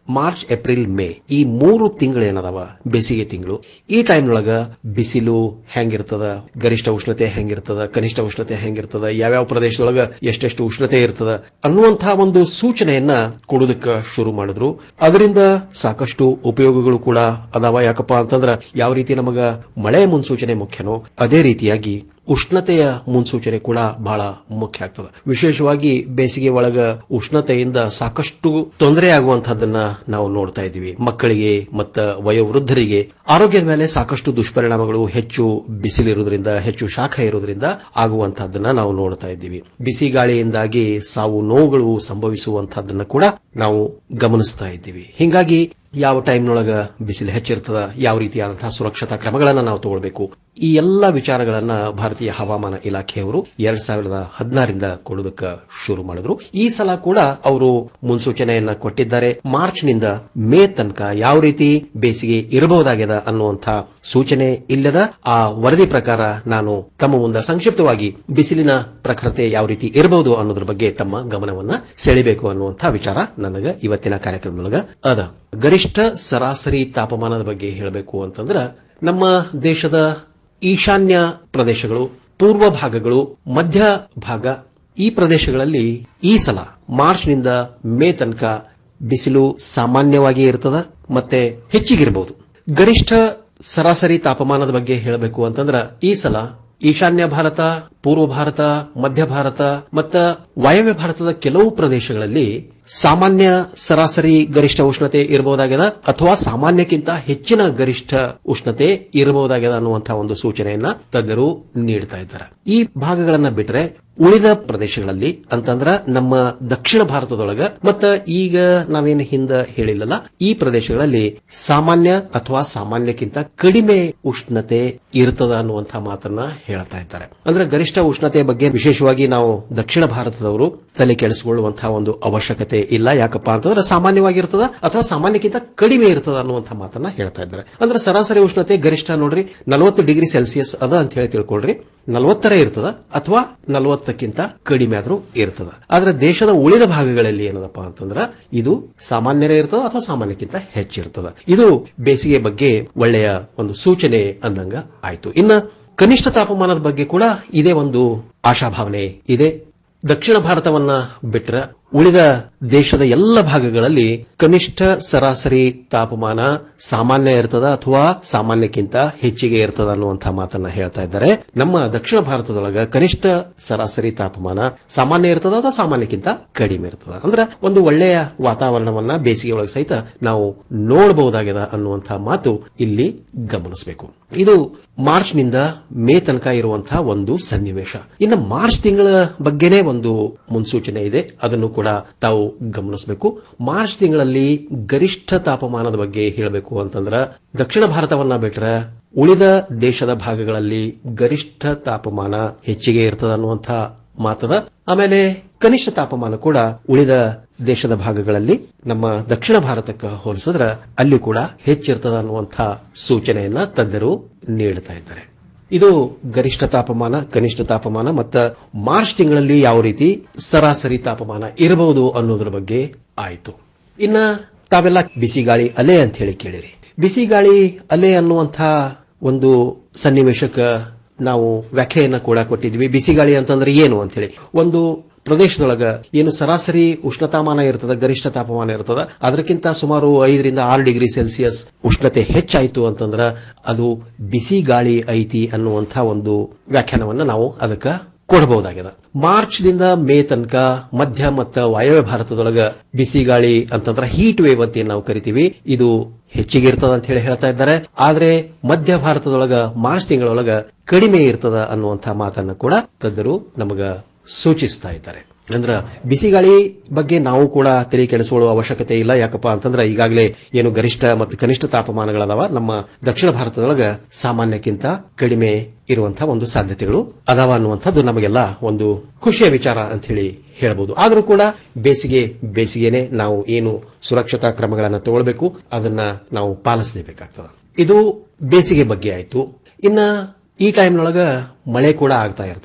Speaker 17: ಮಾರ್ಚ್ ಏಪ್ರಿಲ್ ಮೇ ಈ ಮೂರು ತಿಂಗಳು ಏನದಾವ ಬೇಸಿಗೆ ತಿಂಗಳು ಈ ಟೈಮ್ನೊಳಗ ಬಿಸಿಲು ಹೆಂಗಿರ್ತದ ಗರಿಷ್ಠ ಉಷ್ಣತೆ ಹೆಂಗಿರ್ತದ ಕನಿಷ್ಠ ಉಷ್ಣತೆ ಹೆಂಗಿರ್ತದ ಯಾವ್ಯಾವ ಪ್ರದೇಶದೊಳಗ ಎಷ್ಟೆಷ್ಟು ಉಷ್ಣತೆ ಇರ್ತದ ಅನ್ನುವಂತಹ ಒಂದು ಸೂಚನೆಯನ್ನ ಕೊಡೋದಕ್ಕೆ ಶುರು ಮಾಡಿದ್ರು ಅದರಿಂದ ಸಾಕಷ್ಟು ಉಪಯೋಗಗಳು ಕೂಡ ಅದಾವ ಯಾಕಪ್ಪ ಅಂತಂದ್ರ ಯಾವ ರೀತಿ ನಮಗ ಮಳೆ ಮುನ್ಸೂಚನೆ ಮುಖ್ಯನೋ ಅದೇ ರೀತಿಯಾಗಿ ಉಷ್ಣತೆಯ ಮುನ್ಸೂಚನೆ ಕೂಡ ಬಹಳ ಮುಖ್ಯ ಆಗ್ತದೆ ವಿಶೇಷವಾಗಿ ಬೇಸಿಗೆ ಒಳಗ ಉಷ್ಣತೆಯಿಂದ ಸಾಕಷ್ಟು ತೊಂದರೆ ಆಗುವಂತಹದ್ದನ್ನ ನಾವು ನೋಡ್ತಾ ಇದ್ದೀವಿ ಮಕ್ಕಳಿಗೆ ಮತ್ತ ವಯೋವೃದ್ಧರಿಗೆ ಆರೋಗ್ಯದ ಮೇಲೆ ಸಾಕಷ್ಟು ದುಷ್ಪರಿಣಾಮಗಳು ಹೆಚ್ಚು ಬಿಸಿಲಿರುವುದರಿಂದ ಹೆಚ್ಚು ಶಾಖ ಇರುವುದರಿಂದ ಆಗುವಂತಹದ್ದನ್ನ ನಾವು ನೋಡ್ತಾ ಇದ್ದೀವಿ ಬಿಸಿ ಗಾಳಿಯಿಂದಾಗಿ ಸಾವು ನೋವುಗಳು ಸಂಭವಿಸುವಂತಹದ್ದನ್ನ ಕೂಡ ನಾವು ಗಮನಿಸ್ತಾ ಇದ್ದೀವಿ ಹಿಂಗಾಗಿ ಯಾವ ಟೈಮ್ನೊಳಗ ಬಿಸಿಲು ಹೆಚ್ಚಿರ್ತದ ಯಾವ ರೀತಿಯಾದಂತಹ ಸುರಕ್ಷತಾ ಕ್ರಮಗಳನ್ನ ನಾವು ತಗೊಳ್ಬೇಕು ಈ ಎಲ್ಲ ವಿಚಾರಗಳನ್ನ ಭಾರತೀಯ ಹವಾಮಾನ ಇಲಾಖೆಯವರು ಎರಡ್ ಸಾವಿರದ ಹದಿನಾರರಿಂದ ಕೊಡೋದಕ್ಕೆ ಶುರು ಮಾಡಿದ್ರು ಈ ಸಲ ಕೂಡ ಅವರು ಮುನ್ಸೂಚನೆಯನ್ನ ಕೊಟ್ಟಿದ್ದಾರೆ ಮಾರ್ಚ್ನಿಂದ ಮೇ ತನಕ ಯಾವ ರೀತಿ ಬೇಸಿಗೆ ಇರಬಹುದಾಗ್ಯದ ಅನ್ನುವಂಥ ಸೂಚನೆ ಇಲ್ಲದ ಆ ವರದಿ ಪ್ರಕಾರ ನಾನು ತಮ್ಮ ಮುಂದೆ ಸಂಕ್ಷಿಪ್ತವಾಗಿ ಬಿಸಿಲಿನ ಪ್ರಖರತೆ ಯಾವ ರೀತಿ ಇರಬಹುದು ಅನ್ನೋದ್ರ ಬಗ್ಗೆ ತಮ್ಮ ಗಮನವನ್ನ ಸೆಳಿಬೇಕು ಅನ್ನುವಂಥ ವಿಚಾರ ನನಗ ಇವತ್ತಿನ ಕಾರ್ಯಕ್ರಮದೊಳಗ ಅದ ಗರಿಷ್ಠ ಸರಾಸರಿ ತಾಪಮಾನದ ಬಗ್ಗೆ ಹೇಳಬೇಕು ಅಂತಂದ್ರ ನಮ್ಮ ದೇಶದ ಈಶಾನ್ಯ ಪ್ರದೇಶಗಳು ಪೂರ್ವ ಭಾಗಗಳು ಮಧ್ಯ ಭಾಗ ಈ ಪ್ರದೇಶಗಳಲ್ಲಿ ಈ ಸಲ ಮಾರ್ಚ್ನಿಂದ ಮೇ ತನಕ ಬಿಸಿಲು ಸಾಮಾನ್ಯವಾಗಿ ಇರ್ತದ ಮತ್ತೆ ಹೆಚ್ಚಿಗಿರಬಹುದು ಗರಿಷ್ಠ ಸರಾಸರಿ ತಾಪಮಾನದ ಬಗ್ಗೆ ಹೇಳಬೇಕು ಅಂತಂದ್ರ ಈ ಸಲ ಈಶಾನ್ಯ ಭಾರತ ಪೂರ್ವ ಭಾರತ ಮಧ್ಯ ಭಾರತ ಮತ್ತು ವಾಯವ್ಯ ಭಾರತದ ಕೆಲವು ಪ್ರದೇಶಗಳಲ್ಲಿ ಸಾಮಾನ್ಯ ಸರಾಸರಿ ಗರಿಷ್ಠ ಉಷ್ಣತೆ ಇರಬಹುದಾಗ್ಯದ ಅಥವಾ ಸಾಮಾನ್ಯಕ್ಕಿಂತ ಹೆಚ್ಚಿನ ಗರಿಷ್ಠ ಉಷ್ಣತೆ ಇರಬಹುದಾಗ್ಯದ ಅನ್ನುವಂತಹ ಒಂದು ಸೂಚನೆಯನ್ನ ತಜ್ಞರು ನೀಡ್ತಾ ಇದ್ದಾರೆ ಈ ಭಾಗಗಳನ್ನ ಬಿಟ್ರೆ ಉಳಿದ ಪ್ರದೇಶಗಳಲ್ಲಿ ಅಂತಂದ್ರ ನಮ್ಮ ದಕ್ಷಿಣ ಭಾರತದೊಳಗ ಮತ್ತ ಈಗ ನಾವೇನು ಹಿಂದ ಹೇಳಿಲ್ಲಲ್ಲ ಈ ಪ್ರದೇಶಗಳಲ್ಲಿ ಸಾಮಾನ್ಯ ಅಥವಾ ಸಾಮಾನ್ಯಕ್ಕಿಂತ ಕಡಿಮೆ ಉಷ್ಣತೆ ಇರ್ತದ ಅನ್ನುವಂತಹ ಮಾತನ್ನ ಹೇಳ್ತಾ ಇದ್ದಾರೆ ಅಂದ್ರೆ ಗರಿಷ್ಠ ಉಷ್ಣತೆ ಬಗ್ಗೆ ವಿಶೇಷವಾಗಿ ನಾವು ದಕ್ಷಿಣ ಭಾರತದವರು ತಲೆ ಕೆಡಿಸಿಕೊಳ್ಳುವಂತಹ ಒಂದು ಅವಶ್ಯಕತೆ ಇಲ್ಲ ಯಾಕಪ್ಪ ಅಂತಂದ್ರೆ ಸಾಮಾನ್ಯವಾಗಿರ್ತದ ಅಥವಾ ಸಾಮಾನ್ಯಕ್ಕಿಂತ ಕಡಿಮೆ ಇರ್ತದ ಅನ್ನುವಂತಹ ಮಾತನ್ನ ಹೇಳ್ತಾ ಇದ್ದಾರೆ ಅಂದ್ರೆ ಸರಾಸರಿ ಉಷ್ಣತೆ ಗರಿಷ್ಠ ನೋಡ್ರಿ ನಲವತ್ತು ಡಿಗ್ರಿ ಸೆಲ್ಸಿಯಸ್ ಅದ ಅಂತ ಹೇಳಿ ತಿಳ್ಕೊಳ್ರಿ ನಲವತ್ತರ ಇರ್ತದ ಅಥವಾ ನಲವತ್ತಕ್ಕಿಂತ ಕಡಿಮೆ ಆದ್ರೂ ಇರ್ತದ ಆದ್ರೆ ದೇಶದ ಉಳಿದ ಭಾಗಗಳಲ್ಲಿ ಏನದಪ್ಪ ಅಂತಂದ್ರ ಇದು ಸಾಮಾನ್ಯರೇ ಇರ್ತದ ಅಥವಾ ಸಾಮಾನ್ಯಕ್ಕಿಂತ ಹೆಚ್ಚಿರ್ತದ ಇದು ಬೇಸಿಗೆ ಬಗ್ಗೆ ಒಳ್ಳೆಯ ಒಂದು ಸೂಚನೆ ಅಂದಂಗ ಆಯ್ತು ಇನ್ನ ಕನಿಷ್ಠ ತಾಪಮಾನದ ಬಗ್ಗೆ ಕೂಡ ಇದೇ ಒಂದು ಆಶಾಭಾವನೆ ಇದೆ ದಕ್ಷಿಣ ಭಾರತವನ್ನ ಬಿಟ್ರ ಉಳಿದ ದೇಶದ ಎಲ್ಲ ಭಾಗಗಳಲ್ಲಿ ಕನಿಷ್ಠ ಸರಾಸರಿ ತಾಪಮಾನ ಸಾಮಾನ್ಯ ಇರ್ತದ ಅಥವಾ ಸಾಮಾನ್ಯಕ್ಕಿಂತ ಹೆಚ್ಚಿಗೆ ಇರ್ತದ ಅನ್ನುವಂತಹ ಮಾತನ್ನ ಹೇಳ್ತಾ ಇದ್ದಾರೆ ನಮ್ಮ ದಕ್ಷಿಣ ಭಾರತದೊಳಗ ಕನಿಷ್ಠ ಸರಾಸರಿ ತಾಪಮಾನ ಸಾಮಾನ್ಯ ಇರ್ತದ ಅಥವಾ ಸಾಮಾನ್ಯಕ್ಕಿಂತ ಕಡಿಮೆ ಇರ್ತದ ಅಂದ್ರೆ ಒಂದು ಒಳ್ಳೆಯ ವಾತಾವರಣವನ್ನ ಬೇಸಿಗೆ ಒಳಗೆ ಸಹಿತ ನಾವು ನೋಡಬಹುದಾಗಿದೆ ಅನ್ನುವಂತಹ ಮಾತು ಇಲ್ಲಿ ಗಮನಿಸಬೇಕು ಇದು ಮಾರ್ಚ್ ನಿಂದ ಮೇ ತನಕ ಇರುವಂತಹ ಒಂದು ಸನ್ನಿವೇಶ ಇನ್ನು ಮಾರ್ಚ್ ತಿಂಗಳ ಬಗ್ಗೆನೇ ಒಂದು ಮುನ್ಸೂಚನೆ ಇದೆ ಅದನ್ನು ಕೂಡ ತಾವು ಗಮನಿಸಬೇಕು ಮಾರ್ಚ್ ತಿಂಗಳಲ್ಲಿ ಗರಿಷ್ಠ ತಾಪಮಾನದ ಬಗ್ಗೆ ಹೇಳಬೇಕು ಅಂತಂದ್ರ ದಕ್ಷಿಣ ಭಾರತವನ್ನ ಬಿಟ್ರೆ ಉಳಿದ ದೇಶದ ಭಾಗಗಳಲ್ಲಿ ಗರಿಷ್ಠ ತಾಪಮಾನ ಹೆಚ್ಚಿಗೆ ಇರ್ತದ ಅನ್ನುವಂತಹ ಮಾತದ ಆಮೇಲೆ ಕನಿಷ್ಠ ತಾಪಮಾನ ಕೂಡ ಉಳಿದ ದೇಶದ ಭಾಗಗಳಲ್ಲಿ ನಮ್ಮ ದಕ್ಷಿಣ ಭಾರತಕ್ಕೆ ಹೋಲಿಸಿದ್ರೆ ಅಲ್ಲಿ ಕೂಡ ಹೆಚ್ಚಿರ್ತದ ಅನ್ನುವಂತಹ ಸೂಚನೆಯನ್ನ ತಜ್ಞರು ನೀಡುತ್ತಾ ಇದ್ದಾರೆ ಇದು ಗರಿಷ್ಠ ತಾಪಮಾನ ಕನಿಷ್ಠ ತಾಪಮಾನ ಮತ್ತು ಮಾರ್ಚ್ ತಿಂಗಳಲ್ಲಿ ಯಾವ ರೀತಿ ಸರಾಸರಿ ತಾಪಮಾನ ಇರಬಹುದು ಅನ್ನೋದ್ರ ಬಗ್ಗೆ ಆಯಿತು ಇನ್ನ ತಾವೆಲ್ಲ ಬಿಸಿ ಗಾಳಿ ಅಲೆ ಅಂತ ಹೇಳಿ ಕೇಳಿರಿ ಬಿಸಿ ಗಾಳಿ ಅಲೆ ಅನ್ನುವಂತಹ ಒಂದು ಸನ್ನಿವೇಶಕ್ಕೆ ನಾವು ವ್ಯಾಖ್ಯೆಯನ್ನ ಕೂಡ ಕೊಟ್ಟಿದ್ವಿ ಬಿಸಿ ಗಾಳಿ ಅಂತಂದ್ರೆ ಏನು ಅಂತ ಹೇಳಿ ಒಂದು ಪ್ರದೇಶದೊಳಗ ಏನು ಸರಾಸರಿ ಉಷ್ಣತಾಮಾನ ಇರ್ತದ ಗರಿಷ್ಠ ತಾಪಮಾನ ಇರ್ತದ ಅದಕ್ಕಿಂತ ಸುಮಾರು ಐದರಿಂದ ಆರು ಡಿಗ್ರಿ ಸೆಲ್ಸಿಯಸ್ ಉಷ್ಣತೆ ಹೆಚ್ಚಾಯಿತು ಅಂತಂದ್ರ ಅದು ಬಿಸಿ ಗಾಳಿ ಐತಿ ಅನ್ನುವಂಥ ಒಂದು ವ್ಯಾಖ್ಯಾನವನ್ನ ನಾವು ಅದಕ್ಕೆ ಕೊಡಬಹುದಾಗಿದೆ ಮಾರ್ಚ್ ದಿಂದ ಮೇ ತನಕ ಮಧ್ಯ ಮತ್ತು ವಾಯವ್ಯ ಭಾರತದೊಳಗ ಬಿಸಿ ಗಾಳಿ ಅಂತಂದ್ರ ಹೀಟ್ ವೇವ್ ಅಂತ ಏನ್ ನಾವು ಕರಿತೀವಿ ಇದು ಹೆಚ್ಚಿಗೆ ಇರ್ತದ ಅಂತ ಹೇಳಿ ಹೇಳ್ತಾ ಇದ್ದಾರೆ ಆದ್ರೆ ಮಧ್ಯ ಭಾರತದೊಳಗ ಮಾರ್ಚ್ ತಿಂಗಳೊಳಗ ಕಡಿಮೆ ಇರ್ತದ ಅನ್ನುವಂಥ ಮಾತನ್ನ ಕೂಡ ತಜ್ಞರು ನಮಗ ಸೂಚಿಸ್ತಾ ಇದ್ದಾರೆ ಅಂದ್ರ ಬಿಸಿ ಗಾಳಿ ಬಗ್ಗೆ ನಾವು ಕೂಡ ತಲೆ ಕೆಡಿಸಿಕೊಳ್ಳುವ ಅವಶ್ಯಕತೆ ಇಲ್ಲ ಯಾಕಪ್ಪ ಅಂತಂದ್ರೆ ಈಗಾಗಲೇ ಏನು ಗರಿಷ್ಠ ಮತ್ತು ಕನಿಷ್ಠ ತಾಪಮಾನಗಳದಾವ ನಮ್ಮ ದಕ್ಷಿಣ ಭಾರತದೊಳಗ ಸಾಮಾನ್ಯಕ್ಕಿಂತ ಕಡಿಮೆ ಇರುವಂತಹ ಒಂದು ಸಾಧ್ಯತೆಗಳು ಅದಾವ ಅನ್ನುವಂಥದ್ದು ನಮಗೆಲ್ಲ ಒಂದು ಖುಷಿಯ ವಿಚಾರ ಅಂತ ಹೇಳಿ ಹೇಳಬಹುದು ಆದರೂ ಕೂಡ ಬೇಸಿಗೆ ಬೇಸಿಗೆನೆ ನಾವು ಏನು ಸುರಕ್ಷತಾ ಕ್ರಮಗಳನ್ನು ತಗೊಳ್ಬೇಕು ಅದನ್ನ ನಾವು ಪಾಲಿಸಲೇಬೇಕಾಗ್ತದೆ ಇದು ಬೇಸಿಗೆ ಬಗ್ಗೆ ಆಯ್ತು ಇನ್ನ ಈ ಟೈಮ್ನೊಳಗ ಮಳೆ ಕೂಡ ಆಗ್ತಾ ಇರ್ತದ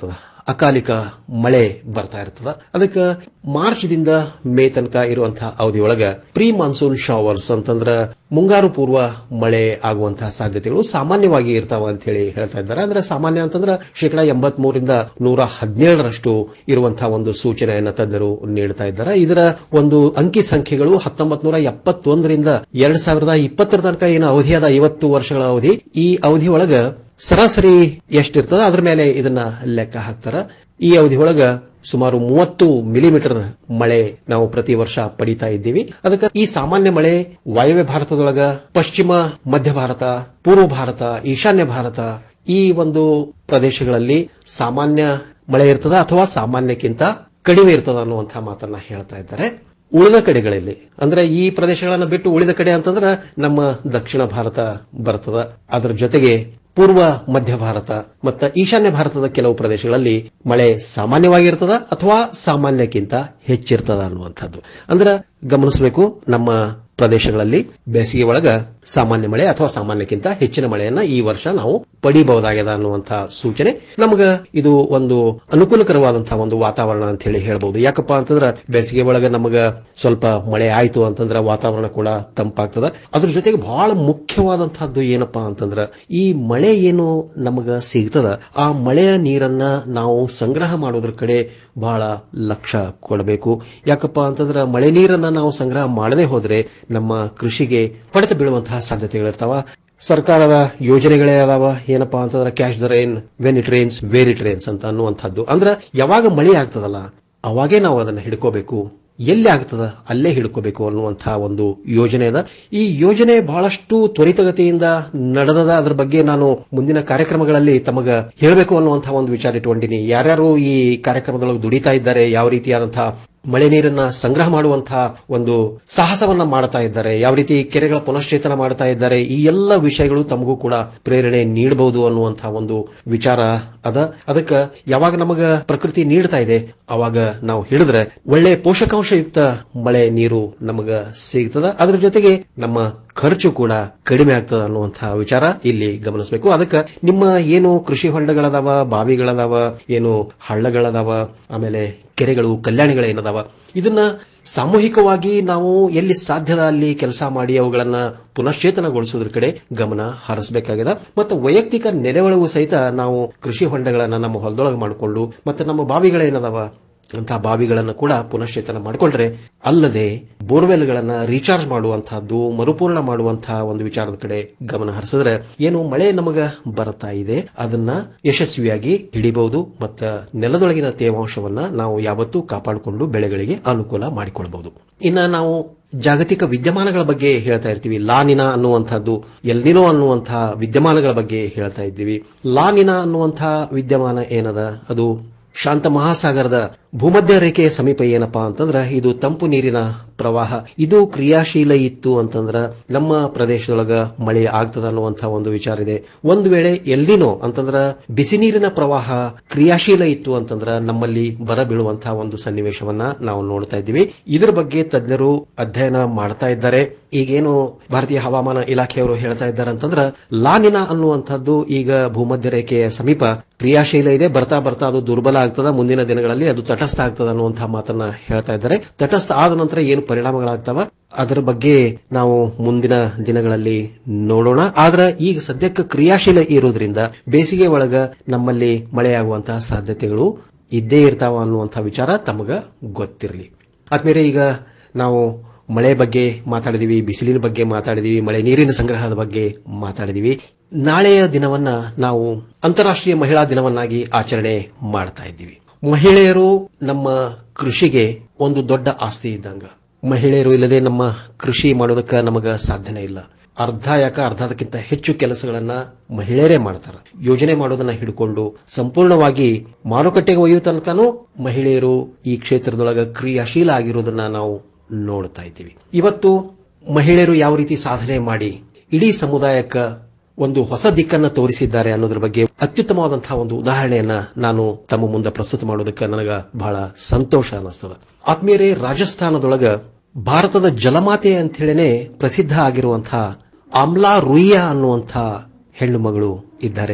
Speaker 17: ಅಕಾಲಿಕ ಮಳೆ ಬರ್ತಾ ಇರ್ತದ ಅದಕ್ಕೆ ಮಾರ್ಚ್ ದಿಂದ ಮೇ ತನಕ ಇರುವಂತಹ ಅವಧಿಯೊಳಗ ಪ್ರೀ ಮಾನ್ಸೂನ್ ಶವರ್ಸ್ ಅಂತಂದ್ರ ಮುಂಗಾರು ಪೂರ್ವ ಮಳೆ ಆಗುವಂತಹ ಸಾಧ್ಯತೆಗಳು ಸಾಮಾನ್ಯವಾಗಿ ಇರ್ತಾವ ಅಂತ ಹೇಳಿ ಹೇಳ್ತಾ ಇದ್ದಾರೆ ಅಂದ್ರೆ ಸಾಮಾನ್ಯ ಅಂತಂದ್ರೆ ಶೇಕಡಾ ಎಂಬತ್ ಮೂರಿಂದ ನೂರ ಹದಿನೇಳರಷ್ಟು ಇರುವಂತಹ ಒಂದು ಸೂಚನೆಯನ್ನ ತಜ್ಞರು ನೀಡ್ತಾ ಇದ್ದಾರೆ ಇದರ ಒಂದು ಅಂಕಿ ಸಂಖ್ಯೆಗಳು ಹತ್ತೊಂಬತ್ ನೂರ ಎಪ್ಪತ್ತೊಂದರಿಂದ ಎರಡ್ ಸಾವಿರದ ಇಪ್ಪತ್ತರ ತನಕ ಏನು ಅವಧಿ ಅದ ಐವತ್ತು ವರ್ಷಗಳ ಅವಧಿ ಈ ಅವಧಿ ಒಳಗ ಸರಾಸರಿ ಎಷ್ಟಿರ್ತದ ಅದ್ರ ಮೇಲೆ ಇದನ್ನ ಲೆಕ್ಕ ಹಾಕ್ತಾರ ಈ ಅವಧಿ ಒಳಗ ಸುಮಾರು ಮೂವತ್ತು ಮಿಲಿಮೀಟರ್ ಮಳೆ ನಾವು ಪ್ರತಿ ವರ್ಷ ಪಡಿತಾ ಇದ್ದೀವಿ ಅದಕ್ಕೆ ಈ ಸಾಮಾನ್ಯ ಮಳೆ ವಾಯವ್ಯ ಭಾರತದೊಳಗ ಪಶ್ಚಿಮ ಮಧ್ಯ ಭಾರತ ಪೂರ್ವ ಭಾರತ ಈಶಾನ್ಯ ಭಾರತ ಈ ಒಂದು ಪ್ರದೇಶಗಳಲ್ಲಿ ಸಾಮಾನ್ಯ ಮಳೆ ಇರ್ತದ ಅಥವಾ ಸಾಮಾನ್ಯಕ್ಕಿಂತ ಕಡಿಮೆ ಇರ್ತದ ಅನ್ನುವಂತಹ ಮಾತನ್ನ ಹೇಳ್ತಾ ಇದ್ದಾರೆ ಉಳಿದ ಕಡೆಗಳಲ್ಲಿ ಅಂದ್ರೆ ಈ ಪ್ರದೇಶಗಳನ್ನ ಬಿಟ್ಟು ಉಳಿದ ಕಡೆ ಅಂತಂದ್ರೆ ನಮ್ಮ ದಕ್ಷಿಣ ಭಾರತ ಬರ್ತದ ಅದರ ಜೊತೆಗೆ ಪೂರ್ವ ಮಧ್ಯ ಭಾರತ ಮತ್ತು ಈಶಾನ್ಯ ಭಾರತದ ಕೆಲವು ಪ್ರದೇಶಗಳಲ್ಲಿ ಮಳೆ ಸಾಮಾನ್ಯವಾಗಿರ್ತದ ಅಥವಾ ಸಾಮಾನ್ಯಕ್ಕಿಂತ ಹೆಚ್ಚಿರ್ತದ ಅನ್ನುವಂಥದ್ದು ಅಂದ್ರೆ ಗಮನಿಸಬೇಕು ನಮ್ಮ ಪ್ರದೇಶಗಳಲ್ಲಿ ಬೇಸಿಗೆ ಒಳಗ ಸಾಮಾನ್ಯ ಮಳೆ ಅಥವಾ ಸಾಮಾನ್ಯಕ್ಕಿಂತ ಹೆಚ್ಚಿನ ಮಳೆಯನ್ನ ಈ ವರ್ಷ ನಾವು ಪಡಿಬಹುದಾಗಿದೆ ಅನ್ನುವಂತಹ ಸೂಚನೆ ನಮಗ ಇದು ಒಂದು ಅನುಕೂಲಕರವಾದಂತಹ ಒಂದು ವಾತಾವರಣ ಅಂತ ಹೇಳಿ ಹೇಳ್ಬಹುದು ಯಾಕಪ್ಪ ಅಂತಂದ್ರ ಬೇಸಿಗೆ ಒಳಗ ನಮಗ ಸ್ವಲ್ಪ ಮಳೆ ಆಯ್ತು ಅಂತಂದ್ರ ವಾತಾವರಣ ಕೂಡ ತಂಪಾಗ್ತದ ಅದ್ರ ಜೊತೆಗೆ ಬಹಳ ಮುಖ್ಯವಾದಂತಹದ್ದು ಏನಪ್ಪಾ ಅಂತಂದ್ರ ಈ ಮಳೆ ಏನು ನಮಗ ಸಿಗ್ತದ ಆ ಮಳೆಯ ನೀರನ್ನ ನಾವು ಸಂಗ್ರಹ ಮಾಡೋದ್ರ ಕಡೆ ಬಹಳ ಲಕ್ಷ್ಯ ಕೊಡಬೇಕು ಯಾಕಪ್ಪ ಅಂತಂದ್ರ ಮಳೆ ನೀರನ್ನ ನಾವು ಸಂಗ್ರಹ ಮಾಡದೆ ಹೋದ್ರೆ ನಮ್ಮ ಕೃಷಿಗೆ ಹೊಡೆತ ಬೀಳುವಂತಹ ಸಾಧ್ಯತೆಗಳಿರ್ತಾವ ಸರ್ಕಾರದ ಯೋಜನೆಗಳೇ ಅದಾವ ಏನಪ್ಪಾ ಅಂತಂದ್ರೆ cash the rain when it rains where it rains ಅಂತ ಅನ್ನುವಂಥದ್ದು ಅಂದ್ರ ಯಾವಾಗ ಮಳೆ ಆಗ್ತದಲ್ಲ ಅವಾಗೇ ನಾವು ಅದನ್ನ ಹಿಡ್ಕೋಬೇಕು ಎಲ್ಲಿ ಆಗ್ತದ ಅಲ್ಲೇ ಹಿಡ್ಕೋಬೇಕು ಅನ್ನುವಂತಹ ಒಂದು ಯೋಜನೆ ಅದ ಈ ಯೋಜನೆ ಬಹಳಷ್ಟು ತ್ವರಿತಗತಿಯಿಂದ ನಡೆದದ ಅದ್ರ ಬಗ್ಗೆ ನಾನು ಮುಂದಿನ ಕಾರ್ಯಕ್ರಮಗಳಲ್ಲಿ ತಮಗ ಹೇಳಬೇಕು ಅನ್ನುವಂತಹ ಒಂದು ವಿಚಾರ ಇಟ್ಕೊಂಡಿನಿ ಯಾರ್ಯಾರು ಈ ಕಾರ್ಯಕ್ರಮದೊಳಗೆ ದುಡಿತಾ ಇದ್ದಾರೆ ಯಾವ ರೀತಿಯಾದಂತಹ ಮಳೆ ನೀರನ್ನ ಸಂಗ್ರಹ ಮಾಡುವಂತಹ ಒಂದು ಸಾಹಸವನ್ನ ಮಾಡ್ತಾ ಇದ್ದಾರೆ ಯಾವ ರೀತಿ ಕೆರೆಗಳ ಪುನಶ್ಚೇತನ ಮಾಡ್ತಾ ಇದ್ದಾರೆ ಈ ಎಲ್ಲ ವಿಷಯಗಳು ತಮಗೂ ಕೂಡ ಪ್ರೇರಣೆ ನೀಡಬಹುದು ಅನ್ನುವಂತಹ ಒಂದು ವಿಚಾರ ಅದ ಅದಕ್ಕೆ ಯಾವಾಗ ನಮಗ ಪ್ರಕೃತಿ ನೀಡ್ತಾ ಇದೆ ಅವಾಗ ನಾವು ಹಿಡಿದ್ರೆ ಒಳ್ಳೆ ಪೋಷಕಾಂಶಯುಕ್ತ ಮಳೆ ನೀರು ನಮಗ ಸಿಗ್ತದ ಅದ್ರ ಜೊತೆಗೆ ನಮ್ಮ ಖರ್ಚು ಕೂಡ ಕಡಿಮೆ ಆಗ್ತದ ಅನ್ನುವಂತಹ ವಿಚಾರ ಇಲ್ಲಿ ಗಮನಿಸಬೇಕು ಅದಕ್ಕೆ ನಿಮ್ಮ ಏನು ಕೃಷಿ ಹೊಂಡಗಳದಾವ ಬಾವಿಗಳದಾವ ಏನು ಹಳ್ಳಗಳದಾವ ಆಮೇಲೆ ಕೆರೆಗಳು ಕಲ್ಯಾಣಿಗಳೇನದಾವ ಇದನ್ನ ಸಾಮೂಹಿಕವಾಗಿ ನಾವು ಎಲ್ಲಿ ಸಾಧ್ಯದ ಅಲ್ಲಿ ಕೆಲಸ ಮಾಡಿ ಅವುಗಳನ್ನ ಪುನಶ್ಚೇತನಗೊಳಿಸೋದ್ರ ಕಡೆ ಗಮನ ಹರಿಸಬೇಕಾಗಿದೆ ಮತ್ತು ವೈಯಕ್ತಿಕ ನೆಲೆಯೊಳಗೂ ಸಹಿತ ನಾವು ಕೃಷಿ ಹೊಂಡಗಳನ್ನ ನಮ್ಮ ಹೊಲದೊಳಗೆ ಮಾಡಿಕೊಂಡು ಮತ್ತೆ ನಮ್ಮ ಬಾವಿಗಳೇನದಾವ ಅಂತ ಬಾವಿಗಳನ್ನು ಕೂಡ ಪುನಶ್ಚೇತನ ಮಾಡಿಕೊಂಡ್ರೆ ಅಲ್ಲದೆ ಬೋರ್ವೆಲ್ಗಳನ್ನ ರೀಚಾರ್ಜ್ ಮಾಡುವಂತಹದ್ದು ಮರುಪೂರ್ಣ ಮಾಡುವಂತಹ ಒಂದು ವಿಚಾರದ ಕಡೆ ಗಮನ ಹರಿಸಿದ್ರೆ ಏನು ಮಳೆ ನಮಗ ಬರ್ತಾ ಇದೆ ಅದನ್ನ ಯಶಸ್ವಿಯಾಗಿ ಹಿಡಿಬಹುದು ಮತ್ತ ನೆಲದೊಳಗಿನ ತೇವಾಂಶವನ್ನ ನಾವು ಯಾವತ್ತೂ ಕಾಪಾಡಿಕೊಂಡು ಬೆಳೆಗಳಿಗೆ ಅನುಕೂಲ ಮಾಡಿಕೊಳ್ಬಹುದು ಇನ್ನ ನಾವು ಜಾಗತಿಕ ವಿದ್ಯಮಾನಗಳ ಬಗ್ಗೆ ಹೇಳ್ತಾ ಇರ್ತೀವಿ ಲಾನಿನ ಅನ್ನುವಂಥದ್ದು ಎಲ್ನಿನೋ ಅನ್ನುವಂತಹ ವಿದ್ಯಮಾನಗಳ ಬಗ್ಗೆ ಹೇಳ್ತಾ ಇದ್ದೀವಿ ಲಾನಿನ ಅನ್ನುವಂತಹ ವಿದ್ಯಮಾನ ಏನದ ಅದು ಶಾಂತ ಮಹಾಸಾಗರದ ಭೂಮಧ್ಯ ರೇಖೆಯ ಸಮೀಪ ಏನಪ್ಪಾ ಅಂತಂದ್ರ ಇದು ತಂಪು ನೀರಿನ ಪ್ರವಾಹ ಇದು ಕ್ರಿಯಾಶೀಲ ಇತ್ತು ಅಂತಂದ್ರ ನಮ್ಮ ಪ್ರದೇಶದೊಳಗ ಮಳೆ ಆಗ್ತದ ಅನ್ನುವಂತಹ ಒಂದು ವಿಚಾರ ಇದೆ ಒಂದು ವೇಳೆ ಎಲ್ದಿನೋ ಅಂತಂದ್ರ ಬಿಸಿ ನೀರಿನ ಪ್ರವಾಹ ಕ್ರಿಯಾಶೀಲ ಇತ್ತು ಅಂತಂದ್ರ ನಮ್ಮಲ್ಲಿ ಬರ ಬೀಳುವಂತಹ ಒಂದು ಸನ್ನಿವೇಶವನ್ನ ನಾವು ನೋಡ್ತಾ ಇದ್ದೀವಿ ಇದ್ರ ಬಗ್ಗೆ ತಜ್ಞರು ಅಧ್ಯಯನ ಮಾಡ್ತಾ ಇದ್ದಾರೆ ಈಗೇನು ಭಾರತೀಯ ಹವಾಮಾನ ಇಲಾಖೆಯವರು ಹೇಳ್ತಾ ಇದ್ದಾರೆ ಅಂತಂದ್ರ ಲಾನಿನ ಅನ್ನುವಂಥದ್ದು ಈಗ ಭೂಮಧ್ಯ ರೇಖೆಯ ಸಮೀಪ ಕ್ರಿಯಾಶೀಲ ಇದೆ ಬರ್ತಾ ಬರ್ತಾ ಅದು ದುರ್ಬಲ ಆಗ್ತದ ಮುಂದಿನ ದಿನಗಳಲ್ಲಿ ಅದು ತಟಸ್ಥ ಆಗ್ತದ ಅನ್ನುವಂತಹ ಮಾತನ್ನ ಹೇಳ್ತಾ ಇದ್ದಾರೆ ತಟಸ್ಥ ಆದ ನಂತರ ಏನು ಪರಿಣಾಮಗಳಾಗ್ತಾವ ಅದರ ಬಗ್ಗೆ ನಾವು ಮುಂದಿನ ದಿನಗಳಲ್ಲಿ ನೋಡೋಣ ಆದ್ರೆ ಈಗ ಸದ್ಯಕ್ಕೆ ಕ್ರಿಯಾಶೀಲ ಇರೋದ್ರಿಂದ ಬೇಸಿಗೆ ಒಳಗ ನಮ್ಮಲ್ಲಿ ಮಳೆಯಾಗುವಂತಹ ಸಾಧ್ಯತೆಗಳು ಇದ್ದೇ ಇರ್ತಾವ ಅನ್ನುವಂತಹ ವಿಚಾರ ತಮಗ ಗೊತ್ತಿರಲಿ ಆದ್ಮೇಲೆ ಈಗ ನಾವು ಮಳೆ ಬಗ್ಗೆ ಮಾತಾಡಿದೀವಿ ಬಿಸಿಲಿನ ಬಗ್ಗೆ ಮಾತಾಡಿದೀವಿ ಮಳೆ ನೀರಿನ ಸಂಗ್ರಹದ ಬಗ್ಗೆ ಮಾತಾಡಿದೀವಿ ನಾಳೆಯ ದಿನವನ್ನ ನಾವು ಅಂತಾರಾಷ್ಟ್ರೀಯ ಮಹಿಳಾ ದಿನವನ್ನಾಗಿ ಆಚರಣೆ ಮಾಡ್ತಾ ಇದ್ದೀವಿ ಮಹಿಳೆಯರು ನಮ್ಮ ಕೃಷಿಗೆ ಒಂದು ದೊಡ್ಡ ಆಸ್ತಿ ಇದ್ದಂಗ ಮಹಿಳೆಯರು ಇಲ್ಲದೆ ನಮ್ಮ ಕೃಷಿ ಮಾಡೋದಕ್ಕೆ ನಮಗ ಸಾಧ್ಯನೇ ಇಲ್ಲ ಅರ್ಧ ಯಾಕ ಅರ್ಧದಕ್ಕಿಂತ ಹೆಚ್ಚು ಕೆಲಸಗಳನ್ನ ಮಹಿಳೆಯರೇ ಮಾಡ್ತಾರ ಯೋಜನೆ ಮಾಡೋದನ್ನ ಹಿಡ್ಕೊಂಡು ಸಂಪೂರ್ಣವಾಗಿ ಮಾರುಕಟ್ಟೆಗೆ ಒಯ್ಯೋ ತನಕನೂ ಮಹಿಳೆಯರು ಈ ಕ್ಷೇತ್ರದೊಳಗ ಕ್ರಿಯಾಶೀಲ ಆಗಿರೋದನ್ನ ನಾವು ನೋಡ್ತಾ ಇದ್ದೀವಿ ಇವತ್ತು ಮಹಿಳೆಯರು ಯಾವ ರೀತಿ ಸಾಧನೆ ಮಾಡಿ ಇಡೀ ಸಮುದಾಯಕ್ಕ ಒಂದು ಹೊಸ ದಿಕ್ಕನ್ನ ತೋರಿಸಿದ್ದಾರೆ ಅನ್ನೋದ್ರ ಬಗ್ಗೆ ಅತ್ಯುತ್ತಮವಾದಂತಹ ಒಂದು ಉದಾಹರಣೆಯನ್ನ ನಾನು ತಮ್ಮ ಮುಂದೆ ಪ್ರಸ್ತುತ ಮಾಡೋದಕ್ಕೆ ನನಗ ಬಹಳ ಸಂತೋಷ ಅನಿಸ್ತದ ಆತ್ಮೀಯರೇ ರಾಜಸ್ಥಾನದೊಳಗ ಭಾರತದ ಜಲಮಾತೆ ಅಂತ ಹೇಳಿನೇ ಪ್ರಸಿದ್ಧ ಆಗಿರುವಂತಹ ಆಮ್ಲಾ ರುಯ್ಯ ಅನ್ನುವಂಥ ಹೆಣ್ಣು ಮಗಳು ಇದ್ದಾರೆ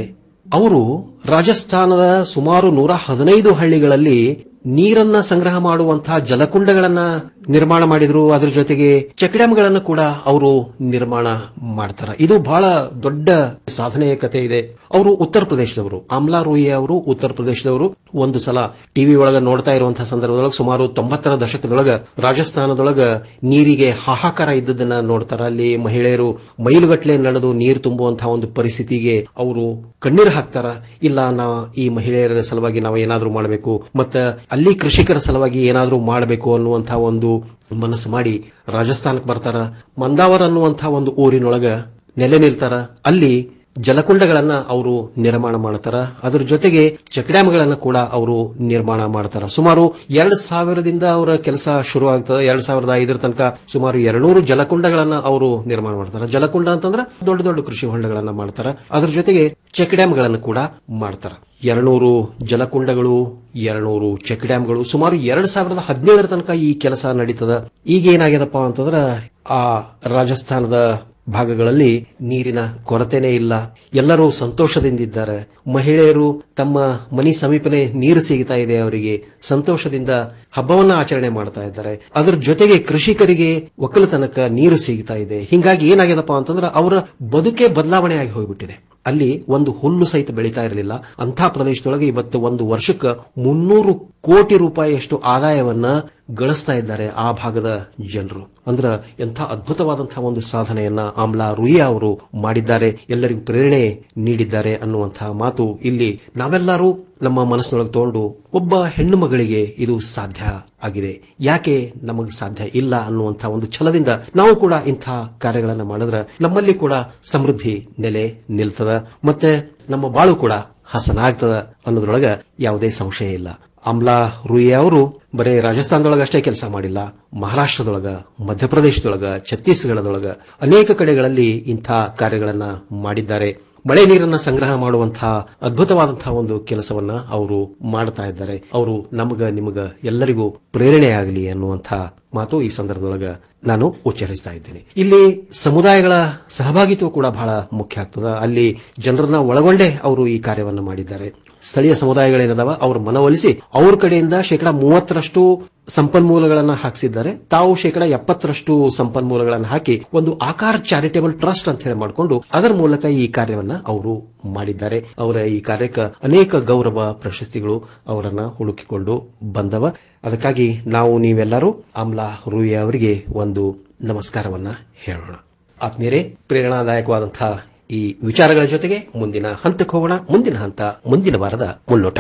Speaker 17: ಅವರು ರಾಜಸ್ಥಾನದ ಸುಮಾರು ನೂರ ಹದಿನೈದು ಹಳ್ಳಿಗಳಲ್ಲಿ ನೀರನ್ನ ಸಂಗ್ರಹ ಮಾಡುವಂತಹ ಜಲಕುಂಡಗಳನ್ನ ನಿರ್ಮಾಣ ಮಾಡಿದ್ರು ಅದ್ರ ಜೊತೆಗೆ ಚೆಕ್ ಡ್ಯಾಮ್ಗಳನ್ನು ಕೂಡ ಅವರು ನಿರ್ಮಾಣ ಮಾಡ್ತಾರೆ ಇದು ಬಹಳ ದೊಡ್ಡ ಸಾಧನೆಯ ಕತೆ ಇದೆ ಅವರು ಉತ್ತರ ಪ್ರದೇಶದವರು ಆಮ್ಲಾ ರೋಯಿ ಅವರು ಉತ್ತರ ಪ್ರದೇಶದವರು ಒಂದು ಸಲ ಟಿವಿ ಒಳಗ ನೋಡ್ತಾ ಇರುವಂತಹ ಸಂದರ್ಭದೊಳಗೆ ಸುಮಾರು ತೊಂಬತ್ತರ ದಶಕದೊಳಗ ರಾಜಸ್ಥಾನದೊಳಗ ನೀರಿಗೆ ಹಾಹಾಕಾರ ಇದ್ದದನ್ನ ನೋಡ್ತಾರ ಅಲ್ಲಿ ಮಹಿಳೆಯರು ಮೈಲುಗಟ್ಲೆ ನಡೆದು ನೀರು ತುಂಬುವಂತಹ ಒಂದು ಪರಿಸ್ಥಿತಿಗೆ ಅವರು ಕಣ್ಣೀರು ಹಾಕ್ತಾರ ಇಲ್ಲ ನಾ ಈ ಮಹಿಳೆಯರ ಸಲುವಾಗಿ ನಾವು ಏನಾದ್ರೂ ಮಾಡಬೇಕು ಮತ್ತ ಅಲ್ಲಿ ಕೃಷಿಕರ ಸಲುವಾಗಿ ಏನಾದ್ರೂ ಮಾಡಬೇಕು ಅನ್ನುವಂತಹ ಒಂದು ಮನಸ್ಸು ಮಾಡಿ ರಾಜಸ್ಥಾನಕ್ಕೆ ಬರ್ತಾರ ಮಂದಾವರ್ ಅನ್ನುವಂತಹ ಒಂದು ಊರಿನೊಳಗ ನೆಲೆ ನಿಲ್ತಾರ ಅಲ್ಲಿ ಜಲಕುಂಡಗಳನ್ನ ಅವರು ನಿರ್ಮಾಣ ಮಾಡ್ತಾರ ಅದ್ರ ಜೊತೆಗೆ ಚೆಕ್ ಡ್ಯಾಮ್ಗಳನ್ನ ಕೂಡ ಅವರು ನಿರ್ಮಾಣ ಮಾಡ್ತಾರ ಸುಮಾರು ಎರಡ್ ಸಾವಿರದಿಂದ ಅವರ ಕೆಲಸ ಶುರು ಆಗ್ತದೆ ಎರಡ್ ಸಾವಿರದ ಐದರ ತನಕ ಸುಮಾರು ಎರಡ್ನೂರು ಜಲಕುಂಡಗಳನ್ನ ಅವರು ನಿರ್ಮಾಣ ಮಾಡ್ತಾರ ಜಲಕುಂಡ ಅಂತಂದ್ರ ದೊಡ್ಡ ದೊಡ್ಡ ಕೃಷಿ ಹೊಂಡಗಳನ್ನ ಮಾಡ್ತಾರ ಅದ್ರ ಜೊತೆಗೆ ಚೆಕ್ ಡ್ಯಾಮ್ಗಳನ್ನು ಕೂಡ ಮಾಡ್ತಾರ ಎರಡ್ನೂರು ಜಲಕುಂಡಗಳು ಎರಡ್ನೂರು ಚೆಕ್ ಡ್ಯಾಮ್ಗಳು ಸುಮಾರು ಎರಡ್ ಸಾವಿರದ ಹದಿನೇಳರ ತನಕ ಈ ಕೆಲಸ ನಡೀತದ ಈಗ ಏನಾಗ್ಯದಪ್ಪ ಅಂತಂದ್ರ ಆ ರಾಜಸ್ಥಾನದ ಭಾಗಗಳಲ್ಲಿ ನೀರಿನ ಕೊರತೆನೇ ಇಲ್ಲ ಎಲ್ಲರೂ ಸಂತೋಷದಿಂದಿದ್ದಾರೆ ಮಹಿಳೆಯರು ತಮ್ಮ ಮನಿ ಸಮೀಪನೆ ನೀರು ಸಿಗ್ತಾ ಇದೆ ಅವರಿಗೆ ಸಂತೋಷದಿಂದ ಹಬ್ಬವನ್ನ ಆಚರಣೆ ಮಾಡ್ತಾ ಇದ್ದಾರೆ ಅದರ ಜೊತೆಗೆ ಕೃಷಿಕರಿಗೆ ಒಕ್ಕಲತನಕ ನೀರು ಸಿಗ್ತಾ ಇದೆ ಹಿಂಗಾಗಿ ಏನಾಗ್ಯದಪ್ಪ ಅಂತಂದ್ರೆ ಅವರ ಬದುಕೆ ಬದಲಾವಣೆ ಆಗಿ ಹೋಗ್ಬಿಟ್ಟಿದೆ ಅಲ್ಲಿ ಒಂದು ಹುಲ್ಲು ಸಹಿತ ಬೆಳೀತಾ ಇರಲಿಲ್ಲ ಅಂಥ ಪ್ರದೇಶದೊಳಗೆ ಇವತ್ತು ಒಂದು ವರ್ಷಕ್ಕೆ ಮುನ್ನೂರು ಕೋಟಿ ರೂಪಾಯಿಯಷ್ಟು ಆದಾಯವನ್ನ ಗಳಿಸ್ತಾ ಇದ್ದಾರೆ ಆ ಭಾಗದ ಜನರು ಅಂದ್ರ ಎಂಥ ಅದ್ಭುತವಾದಂತಹ ಒಂದು ಸಾಧನೆಯನ್ನ ಆಮ್ಲಾ ರುಯಿಯಾ ಅವರು ಮಾಡಿದ್ದಾರೆ ಎಲ್ಲರಿಗೂ ಪ್ರೇರಣೆ ನೀಡಿದ್ದಾರೆ ಅನ್ನುವಂತಹ ಮಾತು ಇಲ್ಲಿ ನಾವೆಲ್ಲರೂ ನಮ್ಮ ಮನಸ್ಸಿನೊಳಗೆ ತಗೊಂಡು ಒಬ್ಬ ಹೆಣ್ಣು ಮಗಳಿಗೆ ಇದು ಸಾಧ್ಯ ಆಗಿದೆ ಯಾಕೆ ನಮಗೆ ಸಾಧ್ಯ ಇಲ್ಲ ಅನ್ನುವಂತಹ ಒಂದು ಛಲದಿಂದ ನಾವು ಕೂಡ ಇಂಥ ಕಾರ್ಯಗಳನ್ನ ಮಾಡಿದ್ರೆ ನಮ್ಮಲ್ಲಿ ಕೂಡ ಸಮೃದ್ಧಿ ನೆಲೆ ನಿಲ್ತದ ಮತ್ತೆ ನಮ್ಮ ಬಾಳು ಕೂಡ ಹಸನಾಗ್ತದ ಅನ್ನೋದ್ರೊಳಗ ಯಾವುದೇ ಸಂಶಯ ಇಲ್ಲ ಅಮ್ಲಾ ರುಯಿ ಅವರು ಬರೇ ರಾಜಸ್ಥಾನದೊಳಗ ಅಷ್ಟೇ ಕೆಲಸ ಮಾಡಿಲ್ಲ ಮಹಾರಾಷ್ಟ್ರದೊಳಗ ಮಧ್ಯಪ್ರದೇಶದೊಳಗ ಛತ್ತೀಸ್ಗಢದೊಳಗ ಅನೇಕ ಕಡೆಗಳಲ್ಲಿ ಇಂಥ ಕಾರ್ಯಗಳನ್ನ ಮಾಡಿದ್ದಾರೆ ಮಳೆ ನೀರನ್ನ ಸಂಗ್ರಹ ಮಾಡುವಂತಹ ಅದ್ಭುತವಾದಂತಹ ಒಂದು ಕೆಲಸವನ್ನ ಅವರು ಮಾಡ್ತಾ ಇದ್ದಾರೆ ಅವರು ನಮಗ ನಿಮಗ ಎಲ್ಲರಿಗೂ ಪ್ರೇರಣೆ ಆಗಲಿ ಅನ್ನುವಂತಹ ಮಾತು ಈ ಸಂದರ್ಭದೊಳಗ ನಾನು ಉಚ್ಚರಿಸ್ತಾ ಇದ್ದೇನೆ ಇಲ್ಲಿ ಸಮುದಾಯಗಳ ಸಹಭಾಗಿತ್ವ ಕೂಡ ಬಹಳ ಮುಖ್ಯ ಆಗ್ತದ ಅಲ್ಲಿ ಜನರನ್ನ ಒಳಗೊಂಡೇ ಅವರು ಈ ಕಾರ್ಯವನ್ನ ಮಾಡಿದ್ದಾರೆ ಸ್ಥಳೀಯ ಸಮುದಾಯಗಳೇನದಾವ ಅವ್ರ ಮನವೊಲಿಸಿ ಅವ್ರ ಕಡೆಯಿಂದ ಶೇಕಡಾ ಮೂವತ್ತರಷ್ಟು ಸಂಪನ್ಮೂಲಗಳನ್ನ ಹಾಕಿಸಿದ್ದಾರೆ ತಾವು ಶೇಕಡಾ ಎಪ್ಪತ್ತರಷ್ಟು ಸಂಪನ್ಮೂಲಗಳನ್ನು ಹಾಕಿ ಒಂದು ಆಕಾರ ಚಾರಿಟೇಬಲ್ ಟ್ರಸ್ಟ್ ಅಂತ ಹೇಳಿ ಮಾಡಿಕೊಂಡು ಅದರ ಮೂಲಕ ಈ ಕಾರ್ಯವನ್ನ ಅವರು ಮಾಡಿದ್ದಾರೆ ಅವರ ಈ ಕಾರ್ಯಕ್ಕೆ ಅನೇಕ ಗೌರವ ಪ್ರಶಸ್ತಿಗಳು ಅವರನ್ನ ಹುಡುಕಿಕೊಂಡು ಬಂದವ ಅದಕ್ಕಾಗಿ ನಾವು ನೀವೆಲ್ಲರೂ ಅಮ್ಲಾ ರೂಯಿ ಅವರಿಗೆ ಒಂದು ನಮಸ್ಕಾರವನ್ನ ಹೇಳೋಣ ಆತ್ಮೀಯರೇ ಪ್ರೇರಣಾದಾಯಕವಾದಂತಹ ಈ ವಿಚಾರಗಳ ಜೊತೆಗೆ ಮುಂದಿನ ಹಂತಕ್ಕೆ ಹೋಗೋಣ ಮುಂದಿನ ಹಂತ ಮುಂದಿನ ವಾರದ ಮುನ್ನೋಟ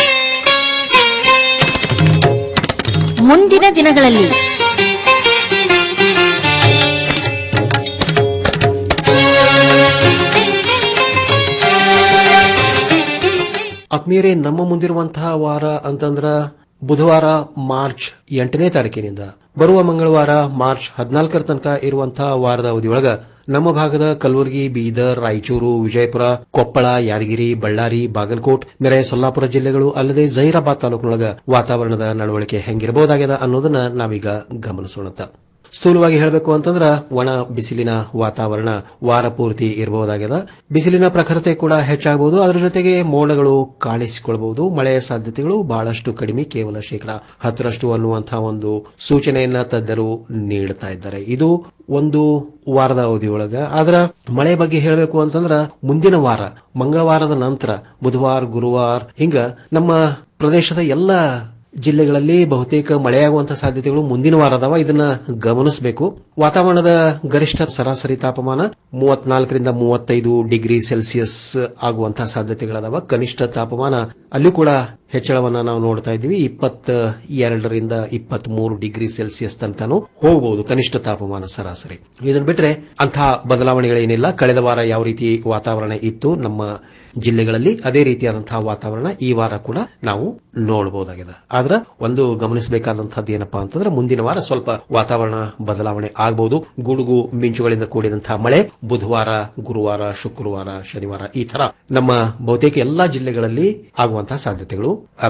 Speaker 15: ಮುಂದಿನ ದಿನಗಳಲ್ಲಿ
Speaker 17: ಆತ್ಮೀಯರೇ ನಮ್ಮ ಮುಂದಿರುವಂತಹ ವಾರ ಅಂತಂದ್ರ ಬುಧವಾರ ಮಾರ್ಚ್ ಎಂಟನೇ ತಾರೀಕಿನಿಂದ ಬರುವ ಮಂಗಳವಾರ ಮಾರ್ಚ್ ಹದಿನಾಲ್ಕರ ತನಕ ಇರುವಂತಹ ವಾರದ ಅವಧಿಯೊಳಗ ನಮ್ಮ ಭಾಗದ ಕಲಬುರಗಿ ಬೀದರ್ ರಾಯಚೂರು ವಿಜಯಪುರ ಕೊಪ್ಪಳ ಯಾದಗಿರಿ ಬಳ್ಳಾರಿ ಬಾಗಲಕೋಟ್ ನೆರೆಯ ಸೊಲ್ಲಾಪುರ ಜಿಲ್ಲೆಗಳು ಅಲ್ಲದೆ ಜಹೀರಾಬಾದ್ ತಾಲೂಕಿನೊಳಗ ವಾತಾವರಣದ ನಡವಳಿಕೆ ಹೆಂಗಿರಬಹುದಾಗಿದೆ ಅನ್ನೋದನ್ನ ನಾವೀಗ ಗಮನಿಸೋಣ ಸ್ಥೂಲವಾಗಿ ಹೇಳಬೇಕು ಅಂತಂದ್ರ ಒಣ ಬಿಸಿಲಿನ ವಾತಾವರಣ ವಾರ ಪೂರ್ತಿ ಇರಬಹುದಾಗ್ಯದ ಬಿಸಿಲಿನ ಪ್ರಖರತೆ ಕೂಡ ಹೆಚ್ಚಾಗಬಹುದು ಅದರ ಜೊತೆಗೆ ಮೋಡಗಳು ಕಾಣಿಸಿಕೊಳ್ಳಬಹುದು ಮಳೆಯ ಸಾಧ್ಯತೆಗಳು ಬಹಳಷ್ಟು ಕಡಿಮೆ ಕೇವಲ ಶೇಕಡಾ ಹತ್ತರಷ್ಟು ಅನ್ನುವಂತಹ ಒಂದು ಸೂಚನೆಯನ್ನ ತಜ್ಞರು ನೀಡುತ್ತಾ ಇದ್ದಾರೆ ಇದು ಒಂದು ವಾರದ ಅವಧಿಯೊಳಗ ಆದ್ರ ಮಳೆ ಬಗ್ಗೆ ಹೇಳಬೇಕು ಅಂತಂದ್ರ ಮುಂದಿನ ವಾರ ಮಂಗಳವಾರದ ನಂತರ ಬುಧವಾರ ಗುರುವಾರ ಹಿಂಗ ನಮ್ಮ ಪ್ರದೇಶದ ಎಲ್ಲ ಜಿಲ್ಲೆಗಳಲ್ಲಿ ಬಹುತೇಕ ಮಳೆಯಾಗುವಂತಹ ಸಾಧ್ಯತೆಗಳು ಮುಂದಿನ ವಾರ ಅದಾವ ಇದನ್ನ ಗಮನಿಸಬೇಕು ವಾತಾವರಣದ ಗರಿಷ್ಠ ಸರಾಸರಿ ತಾಪಮಾನ ಮೂವತ್ನಾಲ್ಕರಿಂದ ಮೂವತ್ತೈದು ಡಿಗ್ರಿ ಸೆಲ್ಸಿಯಸ್ ಆಗುವಂತಹ ಸಾಧ್ಯತೆಗಳದಾವ ಕನಿಷ್ಠ ತಾಪಮಾನ ಅಲ್ಲೂ ಕೂಡ ಹೆಚ್ಚಳವನ್ನ ನಾವು ನೋಡ್ತಾ ಇದ್ದೀವಿ ಇಪ್ಪತ್ತ ಎರಡರಿಂದ ಇಪ್ಪತ್ತ್ ಮೂರು ಡಿಗ್ರಿ ಸೆಲ್ಸಿಯಸ್ ತನಕನೂ ಹೋಗಬಹುದು ಕನಿಷ್ಠ ತಾಪಮಾನ ಸರಾಸರಿ ಇದನ್ನ ಬಿಟ್ರೆ ಅಂತಹ ಬದಲಾವಣೆಗಳೇನಿಲ್ಲ ಕಳೆದ ವಾರ ಯಾವ ರೀತಿ ವಾತಾವರಣ ಇತ್ತು ನಮ್ಮ ಜಿಲ್ಲೆಗಳಲ್ಲಿ ಅದೇ ರೀತಿಯಾದಂತಹ ವಾತಾವರಣ ಈ ವಾರ ಕೂಡ ನಾವು ನೋಡಬಹುದಾಗಿದೆ ಆದ್ರ ಒಂದು ಗಮನಿಸಬೇಕಾದಂತಹದ್ದು ಏನಪ್ಪಾ ಅಂತಂದ್ರೆ ಮುಂದಿನ ವಾರ ಸ್ವಲ್ಪ ವಾತಾವರಣ ಬದಲಾವಣೆ ಆಗಬಹುದು ಗುಡುಗು ಮಿಂಚುಗಳಿಂದ ಕೂಡಿದಂತಹ ಮಳೆ ಬುಧವಾರ ಗುರುವಾರ ಶುಕ್ರವಾರ ಶನಿವಾರ ಈ ತರ ನಮ್ಮ ಬಹುತೇಕ ಎಲ್ಲಾ ಜಿಲ್ಲೆಗಳಲ್ಲಿ ಆಗುವಂತಹ ಸಾಧ್ಯತೆಗಳು ಅದಾವ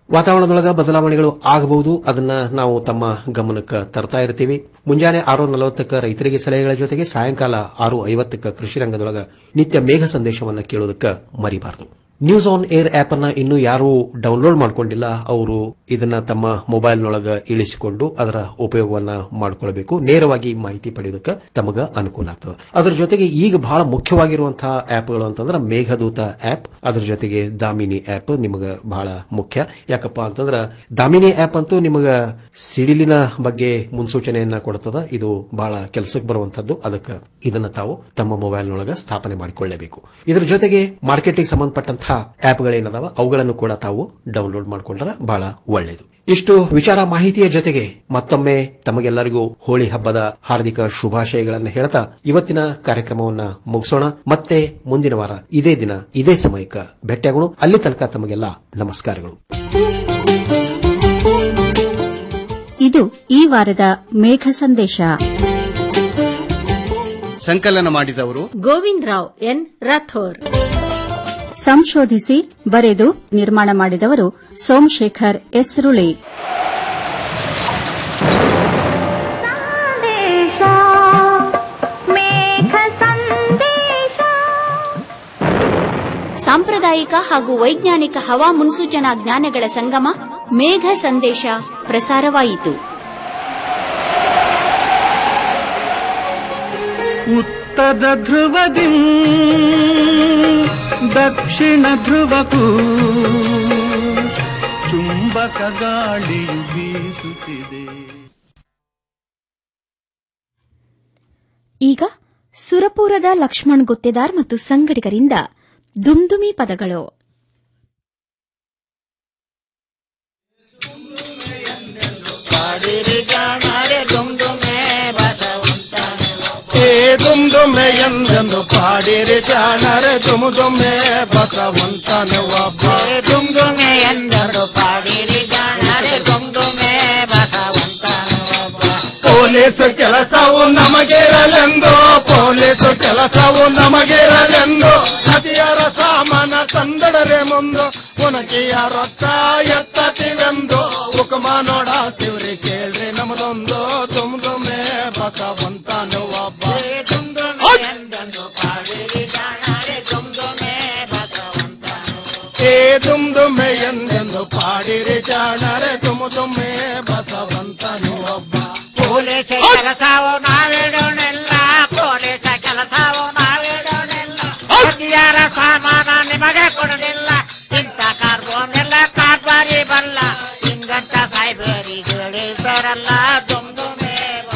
Speaker 17: ವಾತಾವರಣದೊಳಗ ಬದಲಾವಣೆಗಳು ಆಗಬಹುದು ಅದನ್ನ ನಾವು ತಮ್ಮ ಗಮನಕ್ಕೆ ತರ್ತಾ ಇರ್ತೀವಿ ಮುಂಜಾನೆ ಆರು ನಲವತ್ತಕ್ಕ ರೈತರಿಗೆ ಸಲಹೆಗಳ ಜೊತೆಗೆ ಸಾಯಂಕಾಲ ಆರು ಐವತ್ತಕ್ಕ ಕೃಷಿ ರಂಗದೊಳಗ ನಿತ್ಯ ಮೇಘ ಸಂದೇಶವನ್ನ ಕೇಳೋದಕ್ಕೆ ಮರಿಬಾರದು ನ್ಯೂಸ್ ಆನ್ ಏರ್ ಆಪ್ ಅನ್ನ ಇನ್ನೂ ಯಾರು ಡೌನ್ಲೋಡ್ ಮಾಡ್ಕೊಂಡಿಲ್ಲ ಅವರು ಇದನ್ನ ತಮ್ಮ ಮೊಬೈಲ್ನೊಳಗ ಇಳಿಸಿಕೊಂಡು ಅದರ ಉಪಯೋಗವನ್ನ ಮಾಡಿಕೊಳ್ಬೇಕು ನೇರವಾಗಿ ಮಾಹಿತಿ ಪಡೆಯೋದಕ್ಕೆ ತಮಗ ಅನುಕೂಲ ಆಗ್ತದೆ ಅದರ ಜೊತೆಗೆ ಈಗ ಬಹಳ ಮುಖ್ಯವಾಗಿರುವಂತಹ ಆಪ್ಗಳು ಅಂತಂದ್ರೆ ಮೇಘದೂತ ಆಪ್ ಅದ್ರ ಜೊತೆಗೆ ದಾಮಿನಿ ಆಪ್ ನಿಮಗ ಬಹಳ ಮುಖ್ಯ ಯಾಕಪ್ಪ ಅಂತಂದ್ರ ದಾಮಿನಿ ಆಪ್ ಅಂತೂ ನಿಮಗ ಸಿಡಿಲಿನ ಬಗ್ಗೆ ಮುನ್ಸೂಚನೆಯನ್ನ ಕೊಡ್ತದ ಇದು ಬಹಳ ಕೆಲಸಕ್ಕೆ ಬರುವಂತದ್ದು ಅದಕ್ಕೆ ಇದನ್ನ ತಾವು ತಮ್ಮ ಮೊಬೈಲ್ನೊಳಗ ಸ್ಥಾಪನೆ ಮಾಡಿಕೊಳ್ಳಬೇಕು ಇದರ ಜೊತೆಗೆ ಮಾರ್ಕೆಟಿಂಗ್ ಸಂಬಂಧಪಟ್ಟಂತಹ ಆಪ್ಗಳೇನದಾವ ಅವುಗಳನ್ನು ಕೂಡ ತಾವು ಡೌನ್ಲೋಡ್ ಮಾಡಿಕೊಂಡ್ರೆ ಬಹಳ ಒಳ್ಳೆಯದು ಇಷ್ಟು ವಿಚಾರ ಮಾಹಿತಿಯ ಜೊತೆಗೆ ಮತ್ತೊಮ್ಮೆ ತಮಗೆಲ್ಲರಿಗೂ ಹೋಳಿ ಹಬ್ಬದ ಹಾರ್ದಿಕ ಶುಭಾಶಯಗಳನ್ನು ಹೇಳ್ತಾ ಇವತ್ತಿನ ಕಾರ್ಯಕ್ರಮವನ್ನ ಮುಗಿಸೋಣ ಮತ್ತೆ ಮುಂದಿನ ವಾರ ಇದೇ ದಿನ ಇದೇ ಸಮಯಕ್ಕೆ ಭೇಟಿಯಾಗೋಣ ಅಲ್ಲಿ ತನಕ ತಮಗೆಲ್ಲ ನಮಸ್ಕಾರಗಳು
Speaker 18: ಇದು ಈ ವಾರದ ಮೇಘ ಸಂದೇಶ
Speaker 19: ಸಂಕಲನ ಮಾಡಿದವರು
Speaker 8: ಗೋವಿಂದ್ ರಾವ್ ಎನ್ ರಾಥೋರ್
Speaker 18: ಸಂಶೋಧಿಸಿ ಬರೆದು ನಿರ್ಮಾಣ ಮಾಡಿದವರು ಸೋಮಶೇಖರ್ ಎಸ್ರುಳಿ
Speaker 15: ಸಾಂಪ್ರದಾಯಿಕ ಹಾಗೂ ವೈಜ್ಞಾನಿಕ ಹವಾ ಮುನ್ಸೂಚನಾ ಜ್ಞಾನಗಳ ಸಂಗಮ ಮೇಘ ಸಂದೇಶ ಪ್ರಸಾರವಾಯಿತು
Speaker 16: ಉತ್ತರ ಧ್ರುವದಿ ದಕ್ಷಿಣ ಧ್ರುವಕ್ಕೂ ಚುಂಬಕ ಗಾಳಿಯು ಬೀಸುತ್ತಿದೆ
Speaker 1: ಈಗ ಸುರಪುರದ ಲಕ್ಷ್ಮಣ್ ಗುತ್ತೇದಾರ್ ಮತ್ತು ಸಂಗಡಿಗರಿಂದ ದುಮ್ದುಮಿ ಪದಗಳು
Speaker 16: ಏ ದುಮ್ ದುಮ್ಮೆ ಎಂದೆಂದು ಪಾಡಿರಿ ಜಾಣರೆ ದುಮ್ ದುಮ್ಮೆ ಬಸವಂತನ ಒಬ್ಬ ದುಮ್ ದುಮ್ಮೆ ಎಂದೆಂದು ಪಾಡಿರಿ ಜಾಣರೆ ದುಮ್ ದುಮ್ಮೆ ಬಸವಂತನ ಒಬ್ಬ ಪೊಲೀಸ್ ಕೆಲಸವು ನಮಗಿರಲೆಂದು ಪೊಲೀಸ್ ಕೆಲಸವು ನಮಗಿರಲೆಂದು ಹತಿಯರ ಸಾಮಾನ ತಂದಡರೆ ಮುಂದು ಉನಕಿಯ ರೊಕ್ಕ ಎತ್ತತಿವೆಂದು ಹುಕುಮ ನೋಡಾತಿವ್ರಿ ಕೇಳ್ರಿ ನಮದೊಂದು ತುಮ್ ದುಮ್ಮೆ ಬಸವಂತನು ಒಬ್ಬ ಏ ದುಮ್ ದುಮ್ಮೆ ಎಂದೆಂದು ಪಾಡಿರಿ ಜಾಣರೆ ತುಮ್ ದುಮ್ಮೆ ಬಸವಂತನು ಒಬ್ಬ ಪೊಲೀಸ್ ಕೆಲಸವು ನಾವಿಡೋಣಿಲ್ಲ ಪೊಲೀಸ್ ಕೆಲಸವು ನಾವಿಡೋಣಿಲ್ಲ ಹತಿಯಾರ ಸಾಮಾನ ನಿಮಗೆ ಕೊಡಲಿಲ್ಲ ಇಂಥ ಕಾರ್ಬೋನೆಲ್ಲ ಕಾರ್ಬಾರಿ ಬಲ್ಲ ಹಿಂಗಂತ ಸಾಯ್ಬೇರಿ ಹೇಳಿದರಲ್ಲ ದುಮ್ ದುಮ್ಮೆ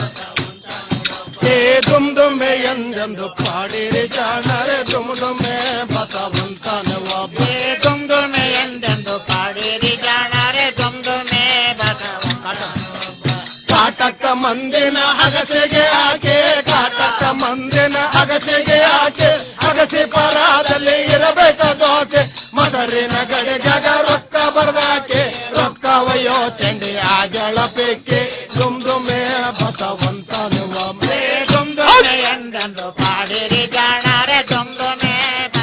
Speaker 16: ಏ ದುಮ್ ದುಮ್ಮೆ ಎಂದೆಂದು ಪಾಡಿರಿ ಜಾಣರೆ ದುಮ್ ದುಮ್ಮೆ ಬಸವಂತನ ಒಬ್ಬ ದುಮ್ ದುಮ್ಮೆ ಎಂದೆಂದು ಪಾಡಿರಿ ಜಾಣರೆ ದುಮ್ ದುಮ್ಮೆ ಬಸವಂತನ ಕಾಟಕ್ಕ ಮಂದಿನ ಅಗಸೆಗೆ ಆಕೆ ಕಾಟಕ್ಕ ಮಂದಿನ ಅಗಸೆಗೆ ಆಕೆ ಅಗಸಿ ಪರಾದಲ್ಲಿ ಇರಬೇಕ ದೋಸೆ ಮದರಿನ ಗಡಿಗಾಗ ರೊಕ್ಕ ಬರ್ದಾಕೆ ರೊಕ್ಕ ಒಯ್ಯೋ ಚಂಡಿ ಆಗಳ ಪೇಕೆ ದುಮ್ ದುಮ್ಮೆ ಬಸವಂತನು ಒಮ್ಮೆ ದುಮ್ ದುಮ್ಮೆ ಎಂದೆಂದು ಪಾಡಿರಿ ಜಾಣರೆ ದುಮ್ ದುಮ್ಮೆ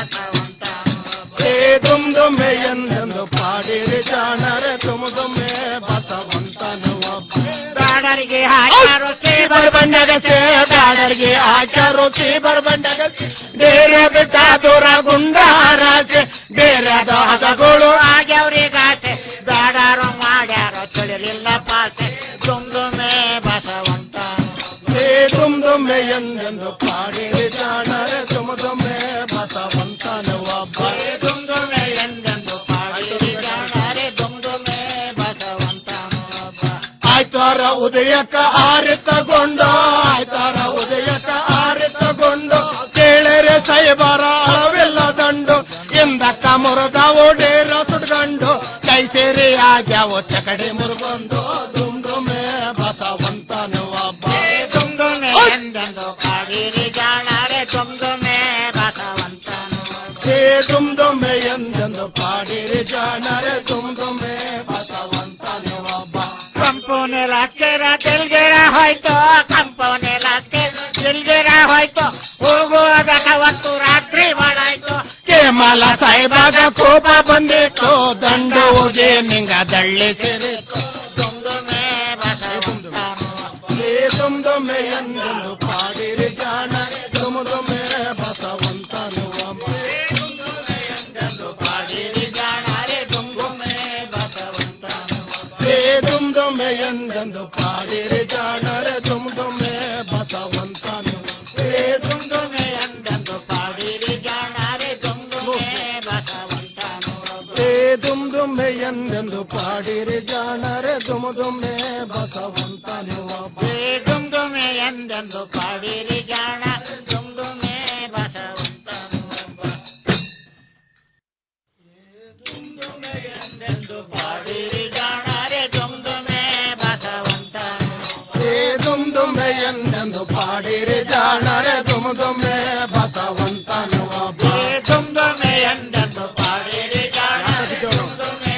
Speaker 16: ಏ ದುಮ್ ದುಮ್ಮೆ ಎಂದೆಂದು ಪಾಡಿರಿ ಜಾಣರೆ ತುಮ್ ದುಮ್ಮೆ ಬಸವಂತನು ಒಬ್ಬ ದಾಡರಿಗೆ ಹಾಕ್ಯಾರು ಚೀಬರ್ ಬಂಡಗಸೆ ದಾಡರಿಗೆ ಹಾಕ್ಯಾರು ಚೀಬರ್ ಬಂಡಗಸೆ ಬೇರೆ ಬಿಟ್ಟ ದೂರ ಗುಂಡಾರಾಸೆ ಬೇರೆ ಹದಗಳು ಆಗ್ಯವ್ರಿಗಾಸೆ ಬೇಡಾರು ಮಾಡ್ಯಾರೋ ತಿಳಿಲಿಲ್ಲ ಪಾಸೆ ತುಮ್ ದುಮ್ಮೆ ಬಸವಂತ ಏ ತುಮ್ ದುಮ್ಮೆ ಎಂದೆಂದು ಪಾಡಿರಿ ಜಾಣರೆ ತುಮ್ ದುಮ್ಮೆ ಬಸವಂತನು ಒಬ್ಬ ತುಮ್ ದುಮ್ಮೆ ಎಂದೆಂದು ಪಾಡಿರಿ ಜಾಣರೆ ತುಮ್ ದುಮ್ಮೆ ಬಸವಂತನು ಒಬ್ಬ ಆಯ್ತಾರ ಉದಯಕ್ಕ ಆರಿತಗೊಂಡು ಆಯ್ತಾರ ಉದಯಕ್ಕ ಆರಿತಗೊಂಡು ಕೇಳರೆ ಸೈಬರ ಅಳವಿಲ್ಲ ದಂಡು ಎಂದಕ್ಕ ಮುರಿದವು ಡೇರ ಸುಡ್ಗಂಡು ಕೈ ಸೇರಿ ಆಗ್ಯಾವ ಚಕಡೆ ಮುರುಗೊಂಡು ದುಮ್ ದುಮ್ಮೆ ಬಸವಂತನು ಒಬ್ಬ ದುಮ್ ದುಮ್ಮೆ ಎಂದೆಂದು ಕಾಡಿರಿ ಜಾಣರೆ ದುಮ್ ದುಮ್ಮೆ ಬಸವಂತನು ಏ ದುಮ್ ದುಮ್ಮೆ ಎಂದೆಂದು ಪಾಡಿರಿ ಜಾಣರೆ ದುಮ್ ದುಮ್ಮೆ ಬಸವಂತನು ಒಬ್ಬ ಕಂಪೋನೆ ಲಾಸ್ಕೇರ ತೆಲ್ಗೆರ ಹೋಯ್ತು ಕಂಪೋನೆ ಲಾಸ್ಕೇರ ತೆಲ್ಗೆರ ಹೋಯ್ತು ಹೋಗುವಾಗ ಅವತ್ತು ರಾತ್ರಿ ಮಾಡಾಯ್ತು ಕೇಮ ಕೇಮಲ ಸಾಯಿಬಾಗ ಕೋಪ ಬಂದಿತ್ತು ದಂಡು ಹೋಗಿ ನಿಂಗ ದಳ್ಳಿ ಸೇರಿತ್ತು ದುಮ್ದುಮೆ ದುಮ್ದುಮೆ ಎಂದೆಂದು ಪಾಡಿರಿ ಜಾಣ ದುಮ್ದುಮೆ ಬಸವಂತನು ದುಮ್ದುಮೆ ಎಂದೆಂದು ಪಾಡಿರಿ ಜಾಣರೆ ದುಮ್ದುಮೆ ಬಸವಂತನು ದುಮ್ದುಮೆ ಎಂದೆಂದು ಪಾಡಿರಿ ಜಾಣರೆ ದುಮ್ದುಮೆ ಬಸವಂತನು ದುಮ್ ದುಮ್ಮೆ ಎಂದೆಂದು ಪಾಡಿರಿ ಜಾಣರೆ ದುಮ್ ದುಮ್ಮೆ ಬಸವಂತನು ದುಮ್ ದುಮ್ಮೆ ಎಂದೆಂದು ಪಾಡಿರಿ ಜಾಣ ದುಮ್ ದುಮ್ಮೆ ಬಸವಂತನು ಎಂದೆಂದು ಪಾಡಿರಿ ಜಾಣರೆ ದುಮ್ ದುಮ್ಮೆ ಬಸವಂತನು ದುಮ್ ದುಮ್ಮೆ ಎಂದೆಂದು ಪಾಡಿರಿ ಜಾಣರೆ ದುಮ್ ದುಮ್ಮೆ ಬಸವಂತನು ದುಮ್ ದುಮ್ಮೆ ಎಂದೆಂದು ಪಾಡಿರಿ ಜಾಣರೆ ದುಮ್ ದುಮ್ಮೆ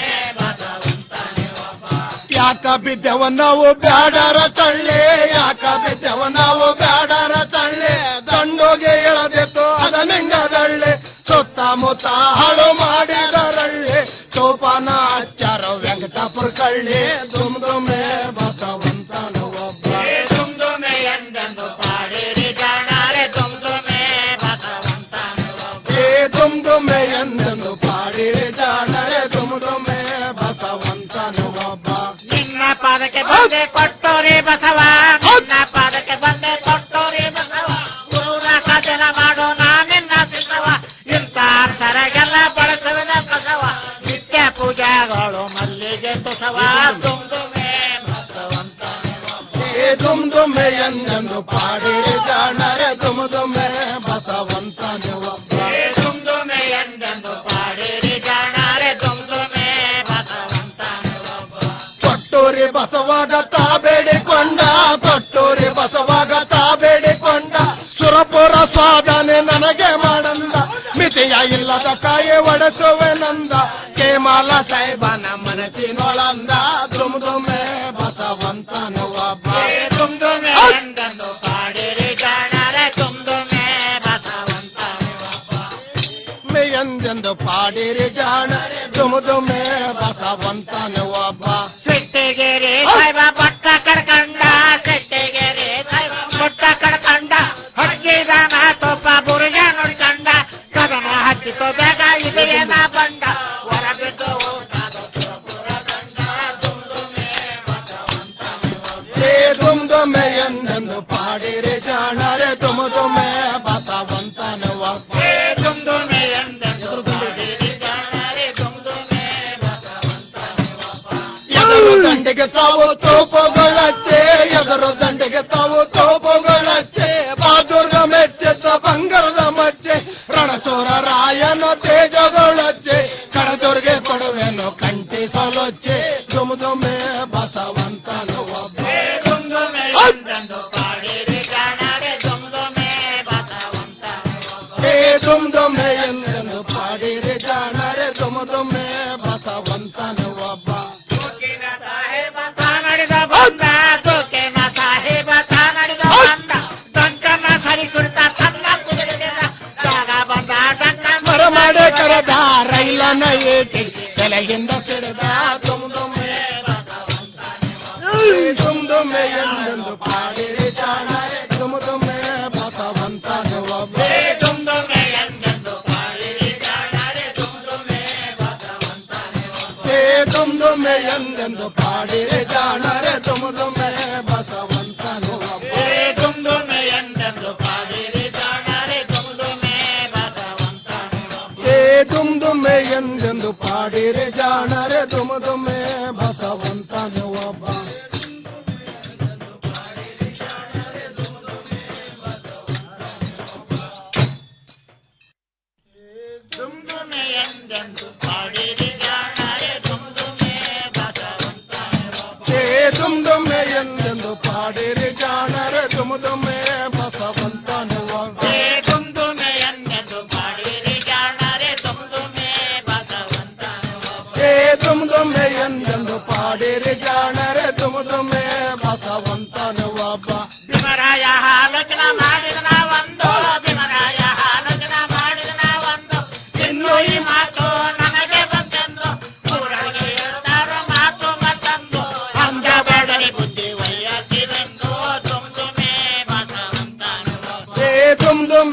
Speaker 16: ಯಾಕ ಬಿದ್ದೆವ ನಾವು ಬ್ಯಾಡರ ತಳ್ಳೆ ಯಾಕ ಬಿದ್ದೆವ ನಾವು ಬ್ಯಾಡರ ತಳ್ಳೆ ದಂಡೋಗೆ ಎಳದಿತ್ತು ಅದ ನಿಂಗದಳ್ಳೆ ಸುತ್ತಮುತ್ತ ಹಾಳು ಮಾಡಿದರಳ್ಳೆ ಸೋಪಾನ ಹಚ್ಚಾರ ವೆಂಕಟಾಪುರ ಕಳ್ಳಿ ದುಮ್ ದುಮ್ಮೆ ಬಸವಂತನು ಒಬ್ಬ ದುಮ್ ದುಮ್ಮೆ ಎಂದೆಂದು ಪಾಡಿರಿ ಜಾಣಾರೆ ದುಮ್ ದುಮ್ಮೆ ಬಸವಂತನು ಏ ದುಮ್ ದುಮ್ಮೆ ಎಂದೆಂದು ಪಾಡಿರಿ ಜಾಣರೆ ದುಮ್ ದುಮ್ಮೆ ಬಸವಂತನು ಒಬ್ಬ ನಿನ್ನ ಪಾದಕ್ಕೆ ಬಂದೆ ಕೊಟ್ಟೋರಿ ಬಸವ ನಿನ್ನ ಪಾದಕ್ಕೆ ಬಂದೆ ಕೊಟ್ಟೋರಿ ಬಸವ ಗುರುನ ಸಾಧನ ಮಾಡೋ ನಾನಿನ್ನ ಸಿದ್ದವ ಇಂಥ ಸರಗೆಲ್ಲ ಬಳಸುವಿನ ಬಸವ ನಿತ್ಯ ಪೂಜಾಗಳು ಮಲ್ಲಿಗೆ ತುಸವ ದುಮ್ ದುಮೆ ಏ ದುಮ್ ದುಮ್ಮೆ ಎಂದೆಂದು ಪಾಡಿರಿ ಜಾಣರೆ ದುಮ್ ದುಮ್ಮೆ ಬಸವಂತನು ಒಬ್ಬ ದುಮ್ ದುಮೆ ಎಂದೆಂದು ಪಾಡಿರಿ ಜಾಣರೆ ದುಮ್ ದುಮೆ ಬಸವಂತನು ಒಬ್ಬ ಕೊಟ್ಟೂರಿ ಬಸವಾಗ ತಾ ಬೇಡಿಕೊಂಡ ಕೊಟ್ಟೂರಿ ಬಸವಾಗ ತಾ ಬೇಡಿಕೊಂಡ ಸುರಪುರ ಸಾಧನೆ ನನಗೆ ಮಾಡಂದ ಮಿತಿಯ ಇಲ್ಲದ ಕಾಯಿ ಒಡೆಸುವೆ ನಂದ ಕೇಮಾಲ ಸಾಹೇಬನ ಮನಸ್ಸಿನೊಳಂದ ದುಮ್ ದುಮೆ ಬಸವಂತನು ಒಬ್ಬ ದುಮ್ ದುಮೆ ಎಂದೆಂದು ಪಾಡಿರಿ ಜಾಣರೆ ದುಮ್ ದುಮೆ ಬಸವಂತನು ಒಬ್ಬ ಮೆ ಎಂದೆಂದು ಪಾಡಿರಿ ಜಾಣರೆ ದುಮ್ ದುಮೆ ಬಸವಂತನು ಒಬ್ಬ ಸಿಟ್ಟಿಗೆರೆ ಸಾಯ್ಬ ಬಟ್ಟ ಕಡ್ಕಂಡ ಸಿಟ್ಟಿಗೆರೆ ಸಾಯ್ಬ ಬಟ್ಟ ಕಡ್ಕಂಡ ಹಚ್ಚಿದಾನ ತೊಪ್ಪ ಬುರುಜ ನೋಡ್ಕಂಡ ಕದನ ಹಚ್ಚಿತು ಬೇಗ ಇದೆಯೇನ ಬಂಡ ಹೊರಬಿದ್ದು ಏ ದುಮ್ ದುಮ್ಮೆ ಎಂದೆಂದು ಪಾಡಿರಿ ಜಾಣರೆ ದುಮ್ ದುಮ್ಮೆ ಬಸವಂತನು ಒಬ್ಬ ಏ ದುಮ್ ದುಮ್ಮೆ ಎಂದೆಂದು ಪಾಡಿರಿ ಜಾಣರೆ ದುಮ್ ದುಮ್ಮೆ ಎದುರು ದಂಡೆಗೆ ತಾವು ತೋಪುಗಳಚ್ಚೆ ಎದುರು ದಂಡೆಗೆ ತಾವು ತೋಪುಗಳಚ್ಚೆ ಬಾದುರ್ಗ ಮೆಚ್ಚೆತ್ತ ಬಂಗಾರದ ಮಚ್ಚೆ ರಣಸೂರ ರಾಯನ ತೇಜಗಳಚ್ಚೆ ಕಡದುರ್ಗೆ ಕೊಡುವೆನು ಕಂಟಿ ಸೊಲೊಚ್ಚೆ ದುಮ್ ದುಮೆ ಬಸವಂತನು ಒಬ್ಬ ದುಮ್ ದುಮೆ ಎಂದೆಂದು ಪಾಡಿರಿ ಜಾಣರೆ ದುಮ್ ದುಮೆ ಬಸವಂತನು ಏ ದುಮ್ ದುಮೆ ಎಂದೆಂದು ಪಾಡಿರಿ ಜಾಣರೆ ದುಮ್ ದುಮೆ ಬಸವಂತನು ಒಬ್ಬ ಸಾಹೇಬ ತಾನಡಿದ ಬಂದ ತೋಕೆನ ಸಾಹೇಬ ತಾನಡಿದ ಬಂದ ಡಂಕನ ಸರಿ ಕುರಿತ ತನ್ನ ಕುದುರೆದ ಜಾಗ ಬಂದ ಡಂಕ ಮರ ಮಾಡಿ ಕರೆದ ರೈಲನ ಏಟಿ ತಲೆಯಿಂದ ಸಿಡಿದ ದುಮ್ ದುಮ್ಮೆ ದುಮ್ ದುಮ್ಮೆ ಎಂದೆಂದು ಪಾಡಿರಿ ಜಾಣರೆ ದುಮ್ ದುಮ್ಮೆ ಬಸವಂತನು ಒಬ್ಬ ದುಮ್ ದುಮ್ಮೆ ಎಂದೆಂದು ಪಾಡಿರಿ ಜಾಣರೆ ದುಮ್ ದುಮ್ಮೆ ಏ ದುಮ್ ದುಮ್ಮೆ ಎಂದೆಂದು ಪಾಡಿರಿ ಜಾಣರೆ ದುಮ್ ದುಮ್ಮೆ ಬಸವಂತನು ಒಬ್ಬ ದುಮ್ ದುಮ್ಮೆ ಎಂದೆಂದು ಪಾಡಿರಿ ಜಾಣರೆ ದುಮ್ ದುಮ್ಮೆ ಬಸವಂತನು ಏ ದುಮ್ ದುಮ್ಮೆ ಎಂದೆಂದು ಪಾಡಿರಿ ಜಾಣರೆ ದುಮ್ ದುಮ್ಮೆ ಬಸವಂತನು ಒಬ್ಬ ದುಮ್ ದುಮೆ ಎಂದೆಂದು ಪಾಡಿರಿ ಜಾಣರೆ ದುಮ್ ದುಮೆ ಬಸವಂತನು ಒಬ್ಬ ಏ ದುಮ್ ದುಮ್ಮೆ ಎಂದೆಂದು ಪಾಡಿರಿ ಜಾಣರೆ ದುಮ್ ದುಮ್ಮೆ ಬಸವಂತನು ಒಬ್ಬ ಏ ದುಮ್ ದುಮೆ ಎಂದೆಂದು ಪಾಡಿರಿ ಜಾಣರೆ ದುಮ್ ದುಮೆ ಬಸವಂತನು ಒಬ್ಬ ಏ ದುಮ್ ದುಮ್ಮೆ ಎಂದೆಂದು ಪಾಡಿರಿ ಜಾಣರೆ ದುಮ್ ದುಮೆ ಬಸವಂತನು ಒಬ್ಬ ಭೀಮರಾಯ ಆಲೋಚನೆ ಮಾಡಿದ ನಾವೊಂದು ಭೀಮರಾಯ ಆಲೋಚನೆ ಮಾಡಿದ ನಾವೊಂದು ಇನ್ನು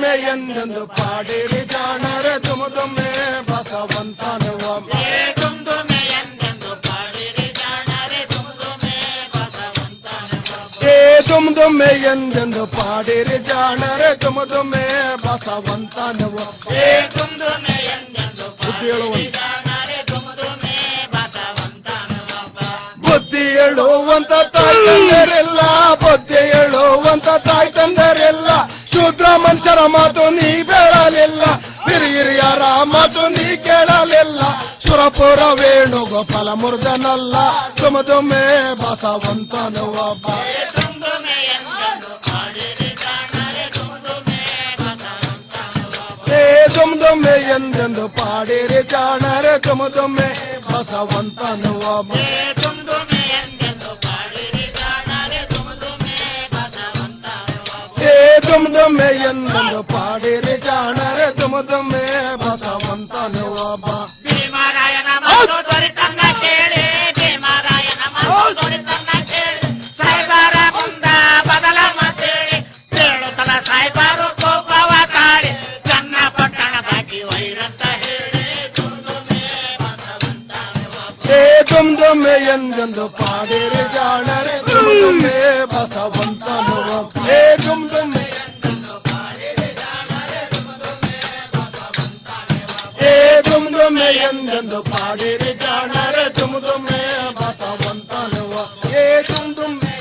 Speaker 16: ದುಮ್ದುಮ್ಮೆ ಎಂದೆಂದು ಪಾಡಿರಿ ಜಾಣರೆ ದುಮ್ ದುಮ್ಮೆ ಬಸವಂತನುವ ಏ ದುಮ್ ದುಮ್ಮೆ ಎಂದೆಂದು ಪಾಡಿರಿ ಜಾಣರೆ ದುಮ್ ದುಮ್ಮೆ ಬಸವಂತನುವ ಏ ದುಮ್ ದುಮ್ಮೆ ಎಂದೆಂದು ಬುದ್ಧಿ ಹೇಳುವಂತ ಬುದ್ಧಿ ಹೇಳುವಂತ ತಾಯಿ ತಂದರೆಲ್ಲ ಬುದ್ಧಿ ಹೇಳುವಂತ ತಾಯಿ ತಂದರೆಲ್ಲ ಶೂದ್ರ ಮನುಷ್ಯರ ಮಾತು ನೀ ಬೇಳಲಿಲ್ಲ ಹಿರಿಯರ ಮಾತು ನೀ ಕೇಳಲಿಲ್ಲ ಸುರಪುರ ವೇಣುಗೋಪಾಲ ಮುರ್ದನಲ್ಲ ತುಮ ತುಮೆ ಬಸವಂತನು ಒಬ್ಬ ಏ ತುಮ್ ತುಮ್ಮೆ ಎಂದೆಂದು ಪಾಡಿರಿ ಜಾಣರೆ ತುಮ ತುಮ್ಮೆ ಬಸವಂತನು ಒಬ್ಬ ಏ ತುಮ್ ತುಮ್ಮೆ ಎಂದೆಂದು ಪಾಡಿರಿ ಜಾಣರೆ ತುಮ ತುಮ್ಮೆ ಬಸವಂತನು ಒಬ್ಬ
Speaker 20: ಭೀಮರಾಯನ ಮಾತು ದೊರೆತನ್ನ ಕೇಳಿ ಭೀಮರಾಯನ ಮಾತು ದೊರೆತನ್ನ ಕೇಳಿ ಸಾಯ್ಬಾರ ಮುಂದ ಬದಲ ಮತ್ತೇಳಿ ಕೇಳುತ್ತಲ ಸಾಯ್ಬಾರು ಕೋಪವ ತಾಳಿ ಚನ್ನ ಪಟ್ಟಣ ಬಾಕಿ ವೈರಂತ ಹೇಳಿ
Speaker 16: ಏ ತುಮ್ ತುಮ್ಮೆ ಎಂದೆಂದು ಪಾಡಿರಿ ಜಾಣರೆ ತುಮ್ ತುಮ್ಮೆ ಬಸವಂತನು ಒಬ್ಬ. ಏ ತುಮ್ ತುಮ್ಮೆ ಏ ತುಮ್ ತುಮ್ಮೆ ಎಂದೆಂದು ಪಾಡಿರಿ ಜಾಣರೆ ತುಮ್ ತುಮ್ಮೆ ಬಸವಂತನು ಒಬ್ಬ. ಏ ತುಮ್ ತುಮ್ಮೆ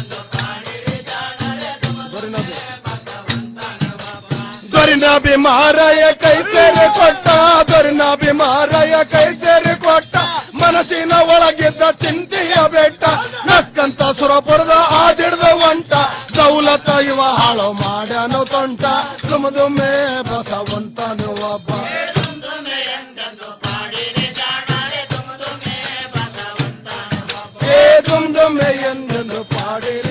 Speaker 16: ದೊರಿನ ಬಿಮಾರಯ ಕೈ ಸೇರಿ ಕೊಟ್ಟ ದೊರಿನ ಬಿಮಾರಯ ಕೈ ಸೇರಿ ಕೊಟ್ಟ ಮನಸ್ಸಿನ ಒಳಗಿದ್ದ ಚಿಂತೆಯ ಬೆಟ್ಟ ನಕ್ಕಂತ ಸುರಪುರದ ಆದಿಡ್ದ ಒಂಟ ದೌಲತ ಇವ ಹಾಳು ಮಾಡ್ಯಾನು ತೊಂಟ ತುಮದುಮೆ ಬಸವಂತನು ಒಬ್ಬ ಏ ತುಮದುಮೆ ಎಂದೆಂದು ಪಾಡಿರಿ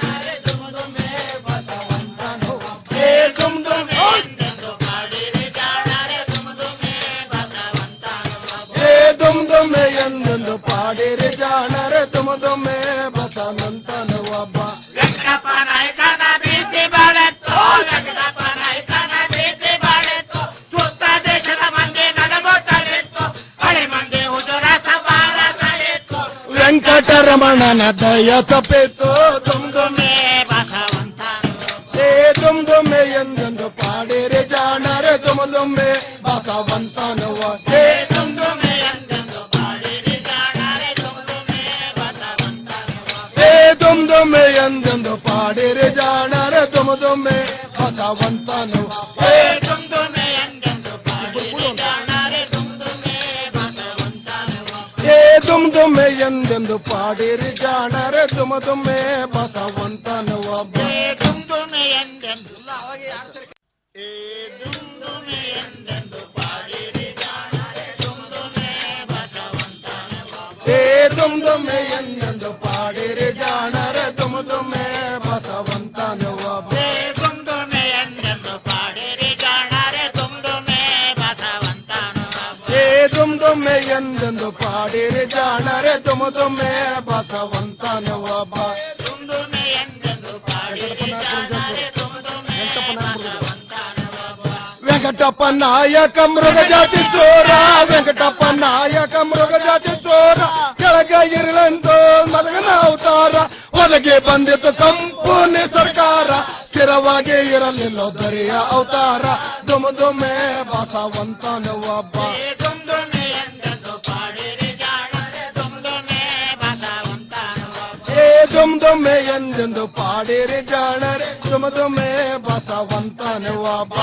Speaker 16: ಏ ತುಮದುಮೆ ಏ ತುಮ್ ತುಮ್ಮೆ ಎಂದೆಂದು ಪಾಡಿರಿ ಜಾಣರೆ ತುಮ ತುಮ್ಮೆ ಬಸವಂತನು ಒಬ್ಬ
Speaker 20: ವೆಂಕಟಪ್ಪ ನಾಯಕನ ಬೀಸಿ ಬಾಳೆತ್ತು ವೆಂಕಟಪ್ಪ ನಾಯಕನ ಬೀಸಿ ಬಾಳೆತ್ತು ಸುತ್ತ ದೇಶದ ಮಂದಿ ನಡಗೋಟಲಿತ್ತು ಹಳಿ ಮಂದಿ ಹುಜುರ ಸವಾರ ಸಲಿತ್ತು
Speaker 16: ವೆಂಕಟರಮಣನ ದಯ ತಪ್ಪಿತು ತುಮ್ ತುಮ್ಮೆ
Speaker 20: ಬಸವಂತ
Speaker 16: ಏ ತುಮ್ ತುಮ್ಮೆ ಎಂದೆಂದು ಪಾಡಿರಿ ಜಾಣರೆ ತುಮ ತುಮ್ಮೆ ಬಸವಂತನು ಒಬ್ಬ. ಏ ತುಮ್ ತುಮ್ಮೆ ಏ ತುಮ್ ತುಮ್ಮೆ ಎಂದೆಂದು ಪಾಡಿರಿ ಜಾಣರೆ ತುಮ ತುಮ್ಮೆ ಬಸವಂತನು ಏ ತುಮ್ ತುಮ್ಮೆ ಏ ತುಮ್ ತುಮ್ಮೆ ಎಂದೆಂದು ಪಾಡಿರಿ ಜಾಣರೆ ತುಮ ತುಮ್ಮೆ ಬಸವಂತನು ಒಬ್ಬ ಏ ತುಮ್ ತುಮ್ಮೆ ಎಂದೆಂದು ಪಾಡಿರಿ ಜಾಣರೆ ತುಮ ತುಮ್ಮೆ ಬಸವಂತನು ಒಬ್ಬ ಏ ತುಮ್ ತುಮ್ಮೆ ಎಂದೆಂದು ಪಾಡಿರಿ ಜಾಣರೆ ತುಮ ತುಮ್ಮೆ ಬಸವಂತನು ಒಬ್ಬ ವೆಂಕಟಪ್ಪ ನಾಯಕ ಮೃಗ ಜಾತಿ ಚೋರ ವೆಂಕಟಪ್ಪ ನಾಯಕ ಮೃಗ ಜಾತಿ ಚೋರ ಕೆಳಗ ಇರಲೆಂದು ಮಲಗನ ಅವತಾರ ಒಳಗೆ ಬಂದಿತ್ತು ಕಂಪನಿ ಸರ್ಕಾರ ಸ್ಥಿರವಾಗಿ ಇರಲಿಲ್ಲ ದರಿಯ ಅವತಾರ ದುಮ ದುಮೆ ಬಸವಂತನು ಒಬ್ಬ ಏ ದುಮ್ ದುಮ್ಮೆ ಎಂದೆಂದು ಪಾಡಿರಿ ಜಾಣರೆ ದುಮ ದುಮೆ ಬಸವಂತನು ಒಬ್ಬ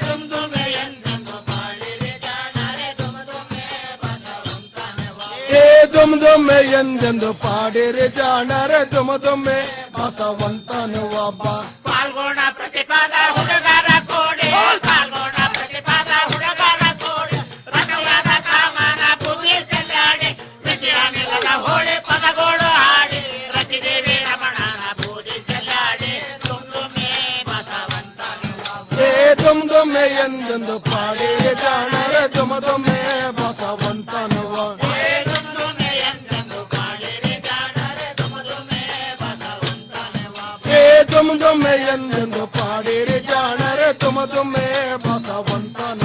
Speaker 16: ಏ ದುಮ್ ದುಮ್ಮೆ ಎಂದೆಂದು ಪಾಡಿರಿ ಜಾಣರೆ ದುಮ ದುಮ್ಮೆ ಬಸವಂತನು ಒಬ್ಬ
Speaker 20: ಪಾಲ್ಗೋಣ ಪ್ರತಿಪಾದ ಹುಡುಗರ ಕೋಡಿ ಪಾಲ್ಗೋಣ ಪ್ರತಿಪಾದ ಹುಡುಗರ ಕೋಡಿ ರಥಯಾದ ಕಾಮನ ಭೂಮಿ ಚೆಲ್ಲಾಡಿ ವಿಜಯಾನಿಲದ ಹೋಳಿ ಪದಗೋಳು ಹಾಡಿ ರತಿದೇವಿ ರಮಣನ ಬೂದಿ ಚೆಲ್ಲಾಡಿ ತುಂಬುಮೇ ಬಸವಂತ
Speaker 16: ಏ ದುಮ್ ದುಮ್ಮೆ ಎಂದೆಂದು ಪಾಡಿರಿ ಜಾಣರೆ ದುಮ ದುಮ್ಮೆ ಬಸವಂತನು ಒಬ್ಬ ಏ ತುಮ್ ತುಮ್ಮೆ ಎಂದೆಂದು ಪಾಡಿರಿ ಜಾಣರೆ ತುಮ ತುಮ್ಮೆ ಬಸವಂತನ